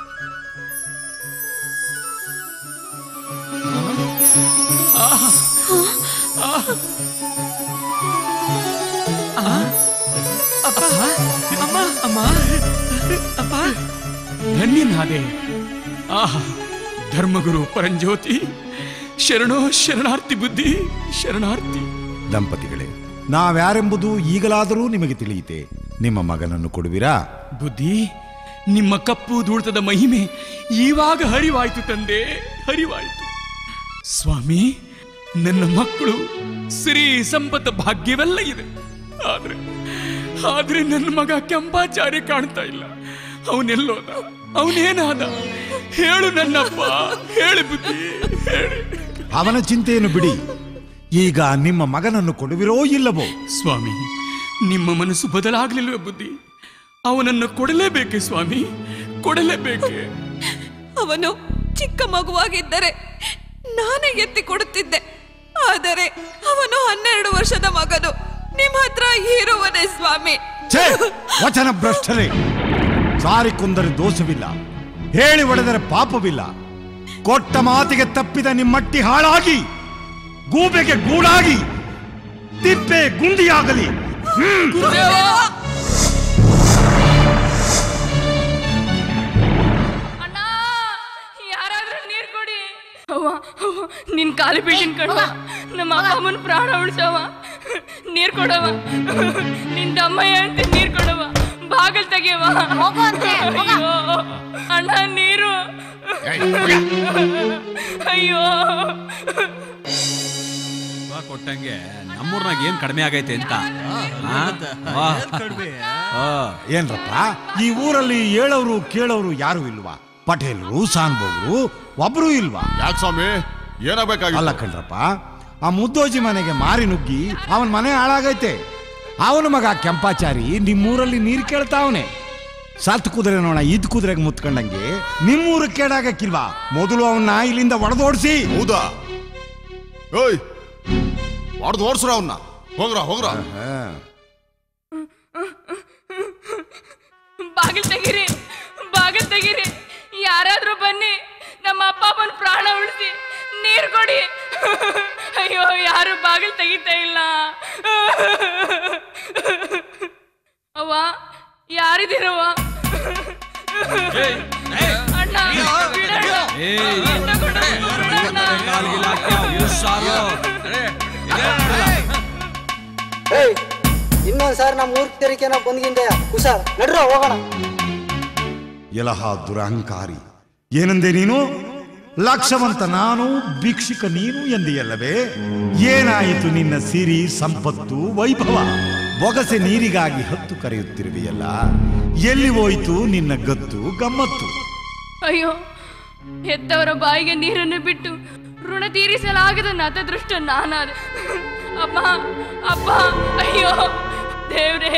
ಅಪ್ಪ ಅಮ್ಮ ಅಮ್ಮ ಅಪ್ಪ ಧನ್ಯನಾದೆ ಆಹಾ ಧರ್ಮಗುರು ಪರಂಜ್ಯೋತಿ ಶರಣೋ ಶರಣಾರ್ಥಿ ಬುದ್ಧಿ ಶರಣಾರ್ಥಿ ದಂಪತಿಗಳೇ ನಾವ್ಯಾರೆಂಬುದು ಈಗಲಾದರೂ ನಿಮಗೆ ತಿಳಿಯಿತೆ ನಿಮ್ಮ ಮಗನನ್ನು ಕೊಡುವಿರಾ ಬುದ್ಧಿ ನಿಮ್ಮ ಕಪ್ಪು ಧೂಳ್ತದ ಮಹಿಮೆ ಇವಾಗ ಹರಿವಾಯ್ತು ತಂದೆ ಹರಿವಾಯ್ತು ಸ್ವಾಮಿ ನನ್ನ ಮಕ್ಕಳು ಸಿರಿ ಸಂಪತ್ತ ಭಾಗ್ಯವೆಲ್ಲ ಇದೆ ಆದ್ರೆ ಆದ್ರೆ ನನ್ನ ಮಗ ಕೆಂಪಾಚಾರ್ಯ ಕಾಣ್ತಾ ಇಲ್ಲ ಅವನೆಲ್ಲೋದ ಅವನೇನಾದ ಹೇಳು ನನ್ನಪ್ಪ ಹೇಳು ಬುದ್ಧಿ ಹೇಳಿ ಅವನ ಚಿಂತೆಯನ್ನು ಬಿಡಿ ಈಗ ನಿಮ್ಮ ಮಗನನ್ನು ಕೊಡುವಿರೋ ಇಲ್ಲವೋ ಸ್ವಾಮಿ ನಿಮ್ಮ ಮನಸ್ಸು ಬದಲಾಗ್ಲಿಲ್ವೇ ಬುದ್ಧಿ ಅವನನ್ನು ಕೊಡಲೇಬೇಕೆ ಸ್ವಾಮಿ ಕೊಡಲೇಬೇಕೆ ಅವನು ಚಿಕ್ಕ ಮಗುವಾಗಿದ್ದರೆ ನಾನೇ ಎತ್ತಿ ಕೊಡುತ್ತಿದ್ದೆ ಆದರೆ ಅವನು ಹನ್ನೆರಡು ವರ್ಷದ ಮಗನು ನಿಮ್ಮ ಹತ್ರ ಇರುವನೇ ಸ್ವಾಮಿ ಛೇ ವಚನ ಭ್ರಷ್ಟರೇ ಸಾರಿ ಕೊಂದರೆ ದೋಷವಿಲ್ಲ ಹೇಳಿ ಒಡೆದರೆ ಪಾಪವಿಲ್ಲ ಕೊಟ್ಟ ಮಾತಿಗೆ ತಪ್ಪಿದ ನಿಮ್ಮಟ್ಟಿ ಹಾಳಾಗಿ ಗೂಬೆಗೆ ಗೂಡಾಗಿ ತಿಪ್ಪೆ ಗುಂಡಿಯಾಗಲಿ ಹ್ಮ್. ಯಾರಾದ್ರೂ ನೀರ್ ಕೊಡಿ ಅವ್ವ ಅವ್ವ, ನಿನ್ ಕಾಲು ಬೀಳಿನ ಕಣವ ನಮ್ಮ ಅಪ್ಪ ಅಮ್ಮನ ಪ್ರಾಣ ಉಳಿಸವ ನೀರ್ ಕೊಡವ ನಿನ್ ತಮ್ಮಯ್ಯ ಅಂತ ನೀರ್ ಕೊಡವ ಬಾಗಲ್ ತೆಗಿಯವ ಅಯ್ಯೋ ಅಣ್ಣ ನೀರು ಅಯ್ಯೋ ಕೊಟ್ಟಂಗೆ ನಮ್ಮೂರ್ನಾಗ ಏನ್ ಕಡಿಮೆ ಆಗೈತೆ ಅಂತ ಆ? ಆ. ಆ. ಏನ್ರಪ್ಪ ಈ ಊರಲ್ಲಿ ಹೇಳೋರು ಕೇಳೋರು ಯಾರು ಇಲ್ವಾ ಪಟೇಲ್ರು ಸಾನ್ಬೋಗ್ರು ಒಬ್ರು ಇಲ್ವಾ ಯಾಕೆ ಸ್ವಾಮಿ ಏನಾಗಬೇಕಾಗಿಲ್ಲ ಅಲ್ಲ ಕಣ್ರಪ್ಪ ಆ ಮುದ್ದೋಜಿ ಮನೆಗೆ ಮಾರಿ ನುಗ್ಗಿ ಅವನ ಮನೆ ಹಾಳಾಗೈತೆ ಅವನ ಮಗ ಕೆಂಪಾಚಾರಿ ನಿಮ್ಮೂರಲ್ಲಿ ನೀರು ಕೇಳ್ತಾವನೆ ಸತ್ ಕುದುರೆ ನೋಣ ಇದ್ ಕುದುರೆಗೆ ಮುತ್ಕೊಂಡಂಗೆ ನಿಮ್ಮೂರು ಕೇಳಾಗಕ್ಕಿಲ್ವಾ ಮೊದಲು ಅವನ್ನ ಇಲ್ಲಿಂದ ಒಡೆದೋಡ್ಸಿ ಹೌದಾ ಓಯ್ ಹೊಡೆದು ಓಡಿಸ್ರ ಅವನ್ನ ಹೋಗ್ರ ಹೋಗ್ರ ಬಾಗಿಲ್ ತೆಗೀರಿ ಬಾಗಿಲ್ ತೆಗೀರಿ ಯಾರಾದ್ರೂ ಬನ್ನಿ ನಮ್ಮ ಅಪ್ಪ ಅಮ್ಮನ ಪ್ರಾಣ ಉಳಿಸಿ ನೀರು ಕೊಡಿ ಅಯ್ಯೋ ಯಾರು ಬಾಗಿಲು ತೆಗಿತಾ ಇಲ್ಲ ಅವ್ವ ಯಾರಿದ್ದೀರವ್ವ ಅಣ್ಣ ಬಿಡಣ್ಣ. ಅಣ್ಣ ಕೊಡು, ಬಿಡಣ್ಣ. ಏಯ್ ಇನ್ನೊಂದ್ಸಾರಿ ನಮ್ಮ ಊರ್ ತೆರಿಕೆನ ಬಂದ್ಗಿಂದೆ ಹುಷಾರ್ ನಡ್ರೋ ಹೋಗೋಣ ಎಲಹ ದುರಹಂಕಾರಿ ಏನಂದೆ ನೀನು ಲಕ್ಷವಂತ ನಾನು ಭಿಕ್ಷುಕ ನೀನು ಎಂದೆಯಲ್ಲವೇ ಏನಾಯಿತು ನಿನ್ನ ಸಿರಿ ಸಂಪತ್ತು ವೈಭವ ಬೊಗಸೆ ನೀರಿಗಾಗಿ ಹತ್ತು ಕರೆಯುತ್ತಿರುವೆಯಲ್ಲ ಎಲ್ಲಿ ಹೋಯಿತು ನಿನ್ನ ಗತ್ತು ಗಮ್ಮತ್ತು ಅಯ್ಯೋ ಹೆತ್ತವರ ಬಾಯಿಗೆ ನೀರನ್ನು ಬಿಟ್ಟು ಋಣ ತೀರಿಸಲಾಗದ ನತದೃಷ್ಟ ನಾನಾದೆ ಅಮ್ಮ ಅಪ್ಪ ಅಯ್ಯೋ ದೇವ್ರೇ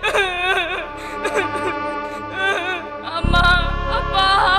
ಅಮ್ಮ ಅಪ್ಪ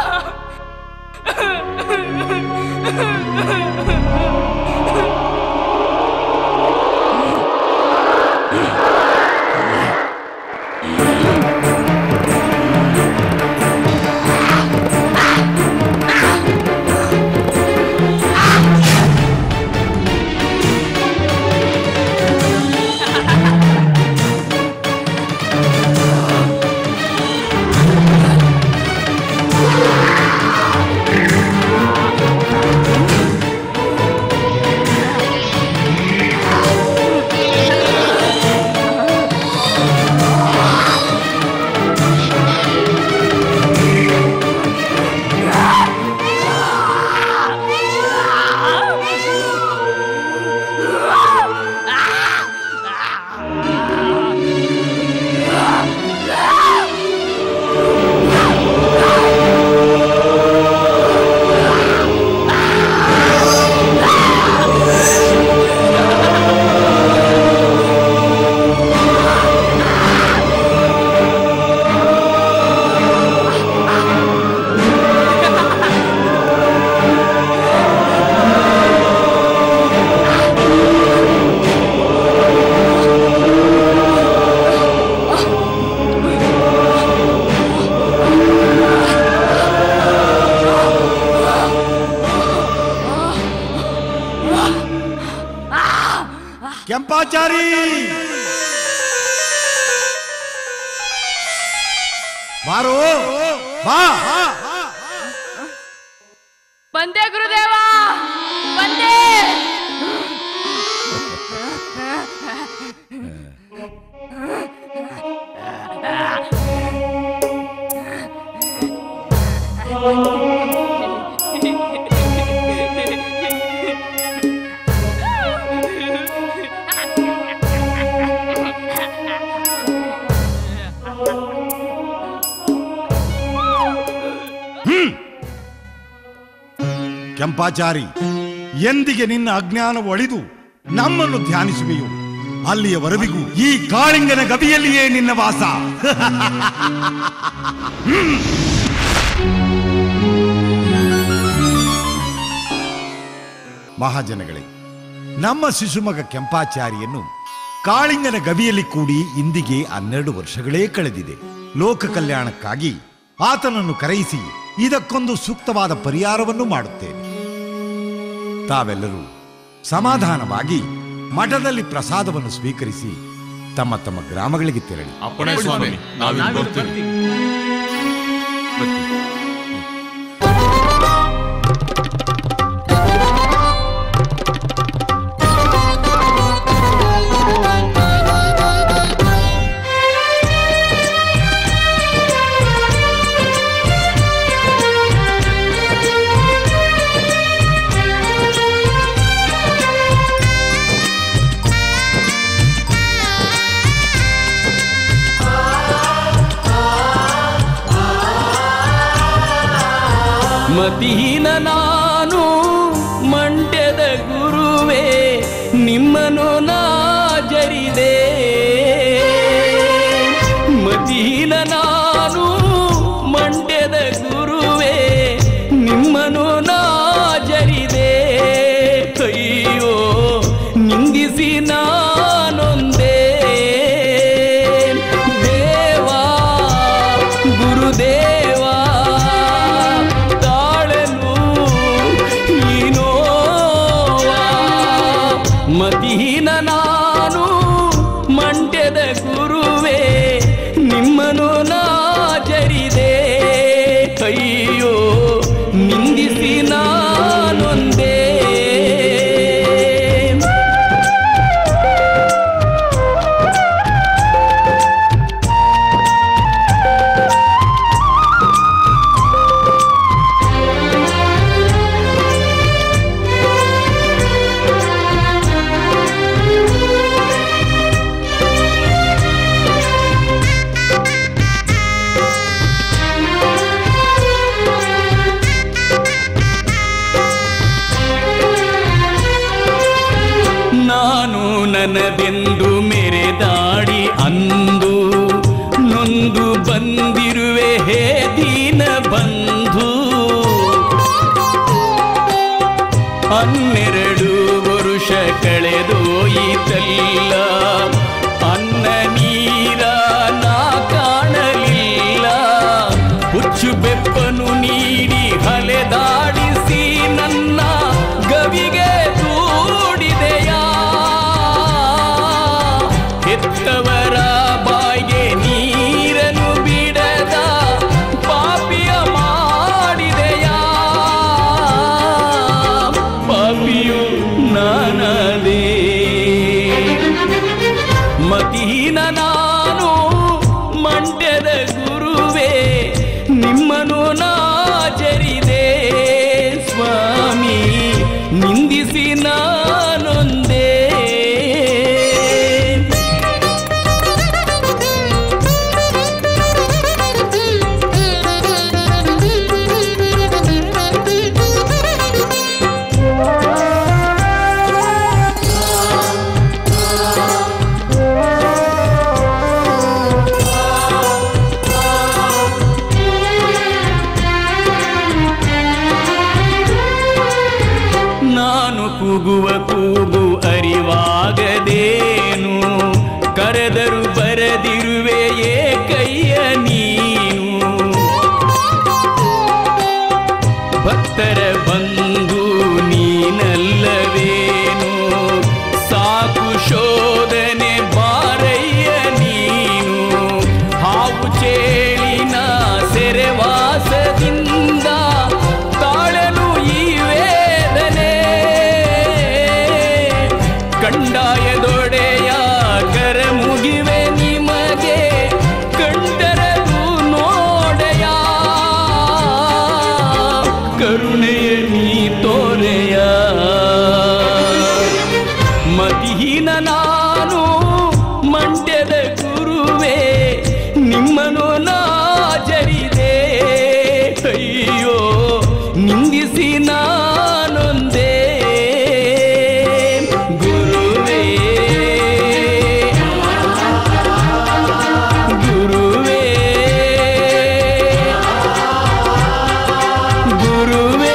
ಕೆಂಪಾಚಾರಿ ಬಾರೋ ಬಾ ಬಂದೆ ಗುರುದೇವ ಬಂದೆ ಕೆಂಪಾಚಾರಿ ಎಂದಿಗೆ ನಿನ್ನ ಅಜ್ಞಾನ ಒಳಿದು ನಮ್ಮನ್ನು ಧ್ಯಾನಿಸುವೆಯೋ ಅಲ್ಲಿಯವರೆವಿಗೂ ಈ ಕಾಳಿಂಗನ ಗವಿಯಲ್ಲಿಯೇ ನಿನ್ನ ವಾಸ ಹ್ಮ್. ಮಹಾಜನಗಳೇ ನಮ್ಮ ಶಿಶುಮಗ ಕೆಂಪಾಚಾರಿಯನ್ನು ಕಾಳಿಂಗನ ಗವಿಯಲ್ಲಿ ಕೂಡಿ ಇಂದಿಗೆ ಹನ್ನೆರಡು ವರ್ಷಗಳೇ ಕಳೆದಿದೆ ಲೋಕ ಕಲ್ಯಾಣಕ್ಕಾಗಿ ಆತನನ್ನು ಕರೆಯಿಸಿ ಇದಕ್ಕೊಂದು ಸೂಕ್ತವಾದ ಪರಿಹಾರವನ್ನು ಮಾಡುತ್ತೇನೆ ತಾವೆಲ್ಲರೂ ಸಮಾಧಾನವಾಗಿ ಮಠದಲ್ಲಿ ಪ್ರಸಾದವನ್ನು ಸ್ವೀಕರಿಸಿ ತಮ್ಮ ತಮ್ಮ ಗ್ರಾಮಗಳಿಗೆ ತೆರಳಿ ಅಪ್ಪಣೆ ಸ್ವಾಮಿ ನಾವಿಲ್ಲಿ ಬರ್ತೀವಿ ಮತಿಹೀನ ನಾನು ಮಂಡ್ಯದ ಗುರುವೇ ನಿಮ್ಮನು ನಾ ಜರಿದೆ ಮತಿಹೀನ ನಾನು ಮಂಡ್ಯದ ಗುರುವೇ ನಿಮ್ಮನು ನಾ ಜರಿದೆ ಅಯ್ಯೋ ನಿಂದಿಸಿ ನಾನೊಂದೇ ದೇವಾ ಗುರುದೇವಾ ಮದೀನ ನಾನು ಮಂಡ್ಯದ ಗುರುವೇ ನಿಮ್ಮನು ನಾಚರಿದೆ ಅಯ್ಯೋ ನಿಂದಿಸಿ ನಾನೊಂದೇ ನಾನು ನನದೆಂದು ಮೆರೆದಾಡಿ ಅಂದು ನೊಂದು ಬಂದಿರುವೆ ಹೇ ದೀನ ಬಂಧು ಹನ್ನೆರಡು ವರುಷ ಕಳೆದೋಯಿತಲ್ಲ ಅನ್ನ ನೀರ ನಾ ಕಾಣಲಿಲ್ಲ ಹುಚ್ಚು ಬೆಪ್ಪನು ನೀಡಿ ಹಲೆದಾಡಿಸಿ ನನ್ನ ಗವಿಗೆ ದೂಡಿದೆಯಾ ಹೆತ್ತವರ ಬಾಯಿಗೆ ನೀರನ್ನು ಬಿಡದ ಪಾಪಿಯ ಮಾಡಿದೆಯಾ ಪಾಪಿಯು ನಾನದೇ ಮದೀನ ನಾನು ಮಂಡ್ಯದ ಗುರುವೇ ನಿಮ್ಮನು ನಾಚರಿದೆ ಸ್ವಾಮಿ ನಿಂದಿಸಿ ನಾನೊಂದೇ ನಾನು ಕೂಗುವ ಕೂಗು ಅರಿವಾಗದೇನು ಕರೆದರು ಬರದಿರುವೆಯೇ ಕೈಯ ನೀನು ಭಕ್ತರ ಬಂಧು ನೀನಲ್ಲವೇನು ಸಾಕು ಶೋಧನೆ ಬಾರಯ್ಯ ನೀನು ಹಾವು ಚೇಳಿನ ಸೆರೆವಾಸದಿಂದ ತಾಳಲು ಈ ವೇದನೆ ಕಂಡಾಯದೊಡೆಯ ಕರ ಮುಗಿವೆ ನಿಮಗೆ ಕಂಡರದು ನೋಡೆಯ ಕರುಣೆಯ ನೀ ತೋರೆಯ ಮದೀನ ನಾನು ಮಂಡ್ಯದ ಗುರುವೇ ನಿಮ್ಮನು ನಾಚರಿದೆ ಅಯ್ಯೋ ನಿಂದಿಸಿ ನಾನೊಂದೇ ಗುರುವೇ ಗುರುವೇ ಗುರುವೇ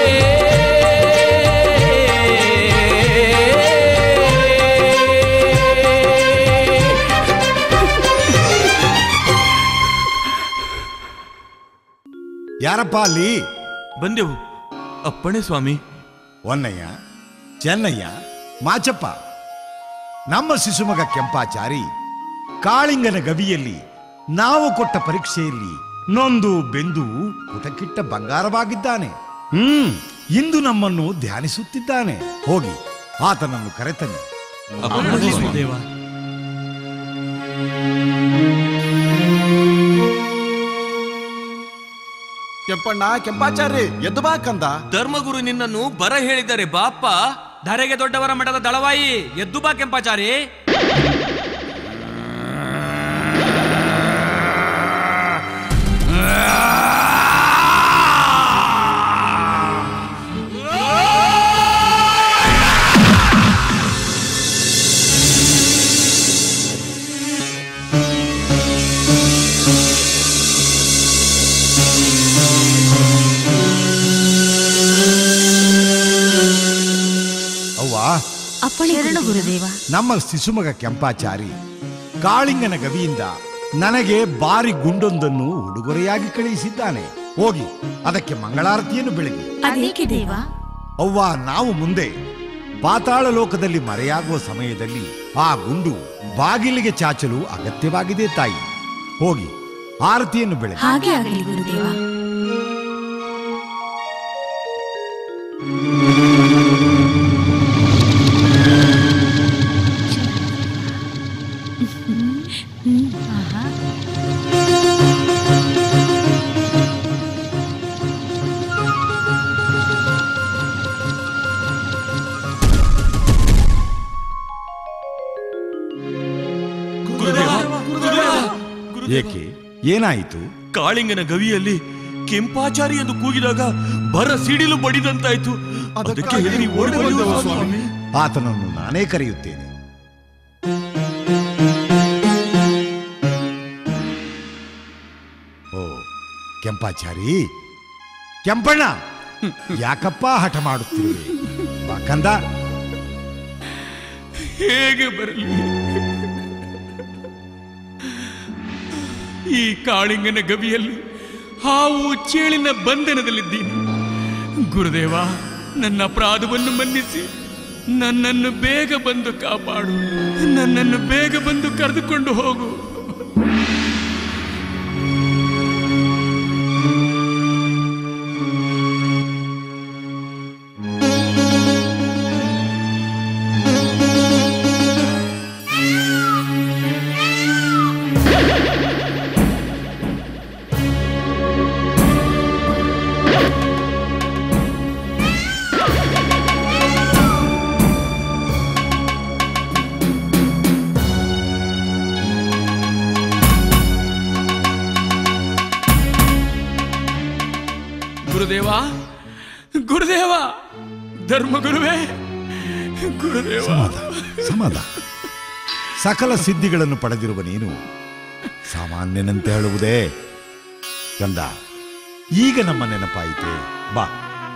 ಯಾರಪ್ಪ ಅಲ್ಲಿ ಬಂದೆವು ಅಪ್ಪಣೆ ಸ್ವಾಮಿ ಒನ್ನಯ್ಯ ಚೆನ್ನಯ್ಯ ಮಾಚಪ್ಪ ನಮ್ಮ ಶಿಶುಮಗ ಕೆಂಪಾಚಾರಿ ಕಾಳಿಂಗನ ಗವಿಯಲ್ಲಿ ನಾವು ಕೊಟ್ಟ ಪರೀಕ್ಷೆಯಲ್ಲಿ ನೊಂದು ಬೆಂದು ಪುಟಕಿಟ್ಟ ಬಂಗಾರವಾಗಿದ್ದಾನೆ ಹ್ಮ್ ಇಂದು ನಮ್ಮನ್ನು ಧ್ಯಾನಿಸುತ್ತಿದ್ದಾನೆ ಹೋಗಿ ಆತನನ್ನು ಕರೆತನ್ನಿ ಅಪ್ಪಣೆ ಸ್ವಾಮಿ. ದೇವ. ಕೆಂಪಣ್ಣ ಕೆಂಪಾಚಾರಿ ಎದ್ದು ಬಾ ಕಂದ ಧರ್ಮಗುರು ನಿನ್ನನ್ನು ಬರ ಹೇಳಿದ್ದಾರೆ ಬಾಪ್ಪ ಧರೆಗೆ ದೊಡ್ಡವರ ಮಠದ ದಳವಾಯಿ ಎದ್ದು ಬಾ ಕೆಂಪಾಚಾರಿ ಅವ್ವ ಶರಣು ಗುರುದೇವ ನಮ್ಮ ಶಿಶುಮಗ ಕೆಂಪಾಚಾರಿ ಕಾಳಿಂಗನ ಗವಿಯಿಂದ ನನಗೆ ಬಾರಿ ಗುಂಡೊಂದನ್ನು ಉಡುಗೊರೆಯಾಗಿ ಕಳುಹಿಸಿದ್ದಾನೆ ಹೋಗಿ ಅದಕ್ಕೆ ಮಂಗಳಾರತಿಯನ್ನು ಬೆಳಗಿ ಅದೇಕೆ ದೇವ ಅವ್ವ ನಾವು ಮುಂದೆ ಪಾತಾಳ ಲೋಕದಲ್ಲಿ ಮರೆಯಾಗುವ ಸಮಯದಲ್ಲಿ ಆ ಗುಂಡು ಬಾಗಿಲಿಗೆ ಚಾಚಲು ಅಗತ್ಯವಾಗಿದೆ ತಾಯಿ ಹೋಗಿ ಆರತಿಯನ್ನು ಬೆಳೆ ಹಾಗೆ ಆಗಲಿ ಗುರುದೇವ ಏಕೆ ಏನಾಯಿತು ಕಾಳಿಂಗನ ಗವಿಯಲ್ಲಿ ಕೆಂಪಾಚಾರಿ ಎಂದು ಕೂಗಿದಾಗ ಬರ ಸಿಡಿಲು ಬಡಿದಂತಾಯ್ತು ಅದಕ್ಕೆ ಹೆದರಿ ಓಡಿ ಬಂದೆವು ಸ್ವಾಮಿ ಆತನನ್ನು ನಾನೇ ಕರೆಯುತ್ತೇನೆ ಓ ಕೆಂಪಾಚಾರಿ ಕೆಂಪಣ್ಣ ಯಾಕಪ್ಪ ಹಠ ಮಾಡುತ್ತಿರುವೆ ಬಾ ಕಂದ ಹೇಗೆ ಬರಲಿ ಈ ಕಾಳಿಂಗನ ಗವಿಯಲ್ಲಿ ಹಾವು ಚೇಳಿನ ಬಂಧನದಲ್ಲಿದ್ದೀನಿ ಗುರುದೇವ ನನ್ನ ಅಪರಾಧವನ್ನು ಮನ್ನಿಸಿ ನನ್ನನ್ನು ಬೇಗ ಬಂದು ಕಾಪಾಡು ನನ್ನನ್ನು ಬೇಗ ಬಂದು ಕರೆದುಕೊಂಡು ಹೋಗು ಗುರುದೇವ ಗುರುದೇವ ಧರ್ಮಗುರುವೇ ಗುರುದೇವ ಸಮಾಧಾನ ಸಕಲ ಸಿದ್ಧಿಗಳನ್ನು ಪಡೆದಿರುವ ನೀನು ಸಾಮಾನ್ಯನಂತೆ ಹೇಳುವುದೇ ಕಂದ ಈಗ ನಮ್ಮ ನೆನಪಾಯಿತೆ ಬಾ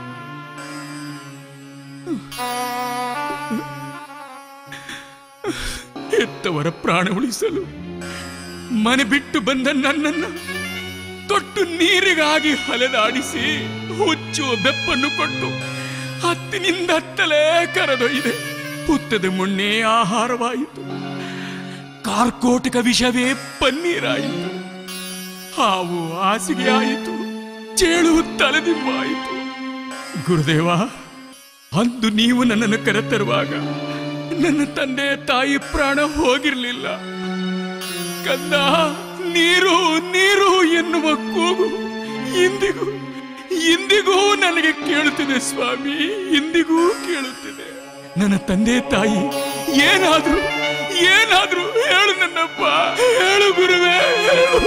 ಹೆತ್ತವರ ಪ್ರಾಣ ಉಳಿಸಲು ಮನೆ ಬಿಟ್ಟು ಬಂದ ನನ್ನನ್ನು ತೊಟ್ಟು ನೀರಿಗಾಗಿ ಹಲೆದಾಡಿಸಿ ಹುಚ್ಚು ಬೆಪ್ಪನ್ನು ಕೊಟ್ಟು ಹತ್ತಿನಿಂದ ಹತ್ತಲೇ ಕರೆದೊಯ್ದೆ ಹುತ್ತದ ಮುಣ್ಣೆ ಆಹಾರವಾಯಿತು ಕಾರ್ಕೋಟಕ ವಿಷವೇ ಪನ್ನೀರಾಯಿತು ಹಾವು ಹಾಸಿಗೆ ಆಯಿತು ಚೇಳು ತಲೆದಿಂಬಾಯಿತು ಗುರುದೇವ ಅಂದು ನೀವು ನನ್ನನ್ನು ಕರೆತರುವಾಗ ನನ್ನ ತಂದೆ ತಾಯಿ ಪ್ರಾಣ ಹೋಗಿರ್ಲಿಲ್ಲ ಕಂದ ನೀರು ನೀರು ಎನ್ನುವ ಕೂಗು ಇಂದಿಗೂ ಇಂದಿಗೂ ನನಗೆ ಕೇಳುತ್ತಿದೆ ಸ್ವಾಮಿ ಇಂದಿಗೂ ಕೇಳುತ್ತಿದೆ ನನ್ನ ತಂದೆ ತಾಯಿ ಏನಾದ್ರು ಏನಾದ್ರು ಹೇಳು ನನ್ನಪ್ಪ ಹೇಳು ಗುರುವೇ ಹೇಳು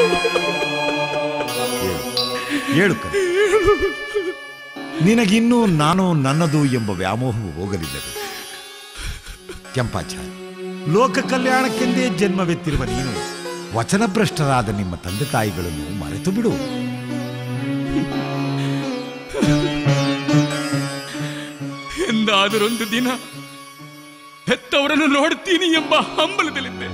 ಹೇಳು ಕಂದ. ನಿನಗಿನ್ನೂ ನಾನು ನನ್ನದು ಎಂಬ ವ್ಯಾಮೋಹವು ಹೋಗಲಿಲ್ಲವೇ ಕೆಂಪಾಚಾರ್ಯ ಲೋಕ ಕಲ್ಯಾಣಕ್ಕೆಂದೇ ಜನ್ಮವೆತ್ತಿರುವ ನೀನು ವಚನಭ್ರಷ್ಟರಾದ ನಿಮ್ಮ ತಂದೆ ತಾಯಿಗಳನ್ನು ಮರೆತು ಬಿಡು ಎಂದಾದರೊಂದು ದಿನ ಹೆತ್ತವರನ್ನು ನೋಡ್ತೀನಿ ಎಂಬ ಹಂಬಲದಲ್ಲಿದ್ದೆ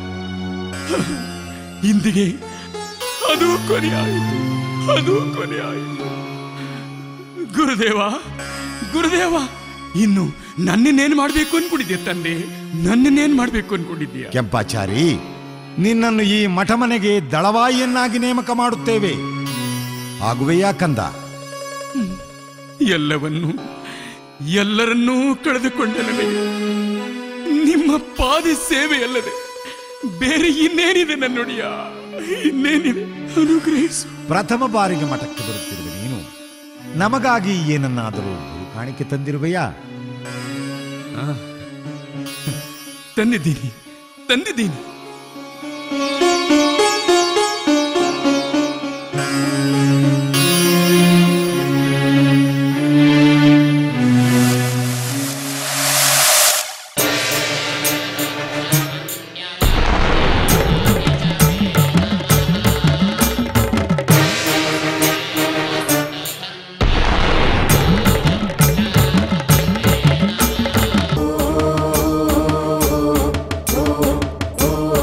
ಇಂದಿಗೆ ಅದು ಕೊನೆಯಾಯಿತು ಅದು ಕೊನೆಯಾಯಿತು ಗುರುದೇವ ಗುರುದೇವ ಇನ್ನು ನನ್ನನ್ನೇನ್ ಮಾಡ್ಬೇಕು ಅನ್ಕೊಂಡಿದ್ದೆ ತಂದೆ ನನ್ನನ್ನೇನ್ ಮಾಡ್ಬೇಕು ಅನ್ಕೊಂಡಿದ್ದೀಯ ಕೆಂಪಾಚಾರಿ ನಿನ್ನನ್ನು ಈ ಮಠ ಮನೆಗೆ ದಳವಾಯಿಯನ್ನಾಗಿ ನೇಮಕ ಮಾಡುತ್ತೇವೆ ಆಗುವೆಯಾ ಕಂದ ಎಲ್ಲವನ್ನು ಎಲ್ಲರನ್ನೂ ಕಳೆದುಕೊಂಡ ನನಗೆ ನಿಮ್ಮ ಪಾದ ಸೇವೆಯಲ್ಲದೆ ಬೇರೆ ಇನ್ನೇನಿದೆ ನನ್ನೊಡಿಯ ಇನ್ನೇನಿದೆ ಅನುಗ್ರಹಿಸು ಪ್ರಥಮ ಬಾರಿಗೆ ಮಠಕ್ಕೆ ಬರುತ್ತಿರುವ ನೀನು ನಮಗಾಗಿ ಏನನ್ನಾದರೂ ಗುರು ಕಾಣಿಕೆ ತಂದಿರುವೆಯಾ ತಂದಿದ್ದೀನಿ ತಂದಿದ್ದೀನಿ ಓ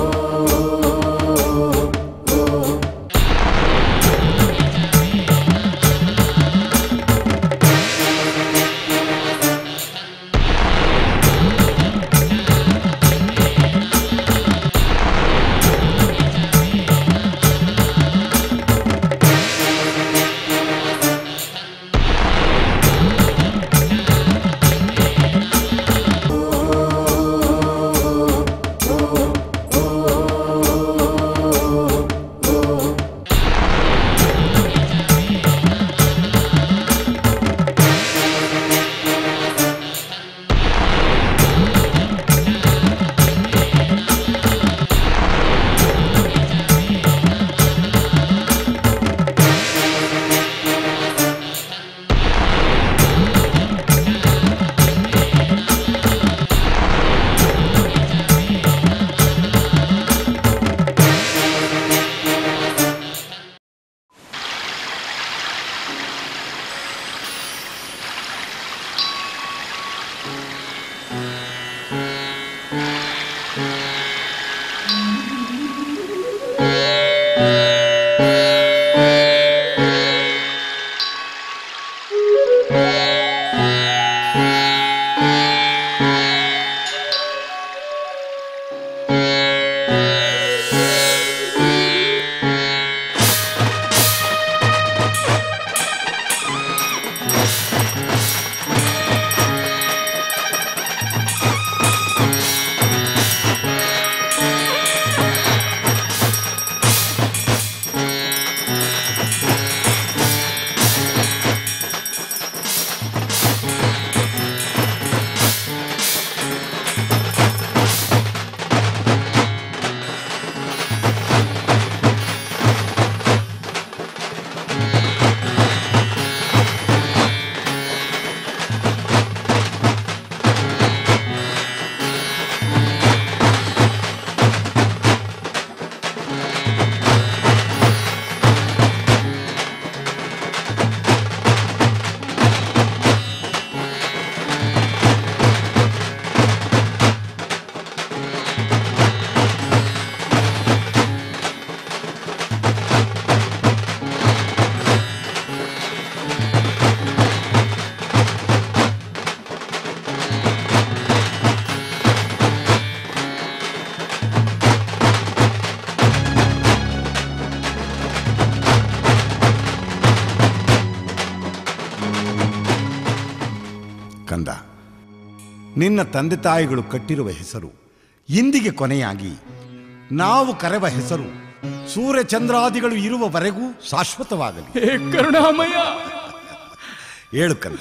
ಕಂದ ನಿನ್ನ ತಂದೆ ತಾಯಿಗಳು ಕಟ್ಟಿರುವ ಹೆಸರು ಇಂದಿಗೆ ಕೊನೆಯಾಗಿ ನಾವು ಕರೆವ ಹೆಸರು ಸೂರ್ಯಚಂದ್ರಾದಿಗಳು ಇರುವವರೆಗೂ ಶಾಶ್ವತವಾಗಲಿ ಹೇ ಕರುಣಾಮಯ ಏಳು ಕಂದ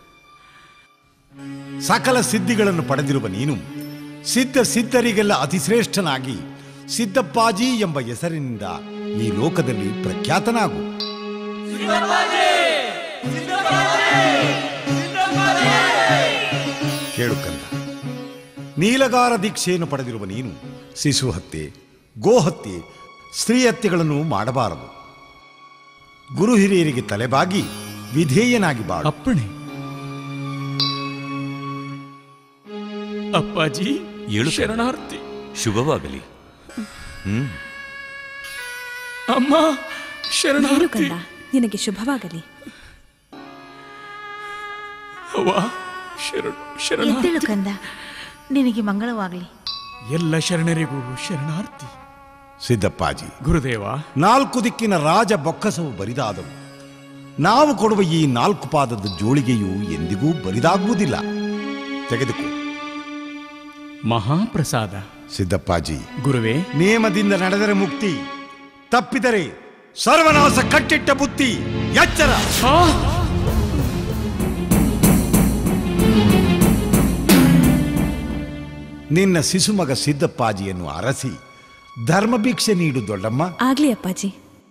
ಸಕಲ ಸಿದ್ಧಿಗಳನ್ನು ಪಡೆದಿರುವ ನೀನು ಸಿದ್ಧ ಸಿದ್ಧರಿಗೆಲ್ಲ ಅತಿಶ್ರೇಷ್ಠನಾಗಿ ಸಿದ್ದಪ್ಪಾಜಿ ಎಂಬ ಹೆಸರಿನಿಂದ ಈ ಲೋಕದಲ್ಲಿ ಪ್ರಖ್ಯಾತನಾಗು ಕೇಳು ಕಂದ ನೀಲಗಾರ ದೀಕ್ಷೆಯನ್ನು ಪಡೆದಿರುವ ನೀನು ಶಿಶು ಹತ್ಯೆ ಗೋಹತ್ಯೆ ಸ್ತ್ರೀ ಹತ್ಯೆಗಳನ್ನು ಮಾಡಬಾರದು ಗುರು ಹಿರಿಯರಿಗೆ ತಲೆಬಾಗಿ ವಿಧೇಯನಾಗಿ ಬಾಳು ಅಪ್ಪಣೆ ಅಪ್ಪಾಜಿ ಏಳು ಶರಣಾರ್ಥಿ ಶುಭವಾಗಲಿ ಹ್ಮ್ ಅಮ್ಮ ಹೇಳು ಶರಣಾರ್ಥಿ ಕಂದ ನಿನಗೆ ಶುಭವಾಗಲಿ ಅವ್ವ ಶರಣ ಶರಣ ಎದ್ದೇಳು ಕಂದ ನಿನಗೆ ಮಂಗಳವಾಗಲಿ ಎಲ್ಲ ಶರಣರಿಗೂ ಶರಣಾರ್ಥಿ ಸಿದ್ದಪ್ಪಾಜಿ ಗುರುದೇವ ನಾಲ್ಕು ದಿಕ್ಕಿನ ರಾಜ ಬೊಕ್ಕಸವು ಬರಿದಾದವು ನಾವು ಕೊಡುವ ಈ ನಾಲ್ಕು ಪಾದದ ಜೋಳಿಗೆಯು ಎಂದಿಗೂ ಬರಿದಾಗುವುದಿಲ್ಲ ತೆಗೆದುಕೋ ಮಹಾಪ್ರಸಾದ ಸಿದ್ದಪ್ಪಾಜಿ ಗುರುವೇ ನೇಮದಿಂದ ನಡೆದರೆ ಮುಕ್ತಿ ತಪ್ಪಿದರೆ ಸರ್ವನಾಶ ಕಟ್ಟಿಟ್ಟ ಬುತ್ತಿ ಎಚ್ಚರ ನಿನ್ನ ಶಿಶುಮಗ ಸಿದ್ದಪ್ಪಾಜಿಯನ್ನು ಅರಸಿ ಧರ್ಮಭಿಕ್ಷೆ ನೀಡು ದೊಡ್ಡಮ್ಮ ಆಗ್ಲಿ ಅಪ್ಪಾಜಿ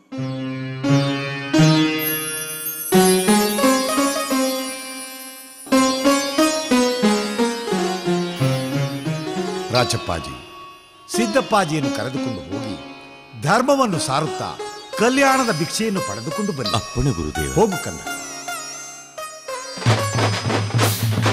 ರಾಚಪ್ಪಾಜಿ ಸಿದ್ದಪ್ಪಾಜಿಯನ್ನು ಕರೆದುಕೊಂಡು ಹೋಗಿ ಧರ್ಮವನ್ನು ಸಾರುತ್ತಾ ಕಲ್ಯಾಣದ ಭಿಕ್ಷೆಯನ್ನು ಪಡೆದುಕೊಂಡು ಬನ್ನಿ ಅಪ್ಪಣೆ ಗುರುದೇವ ಹೋಗು ಕಂದ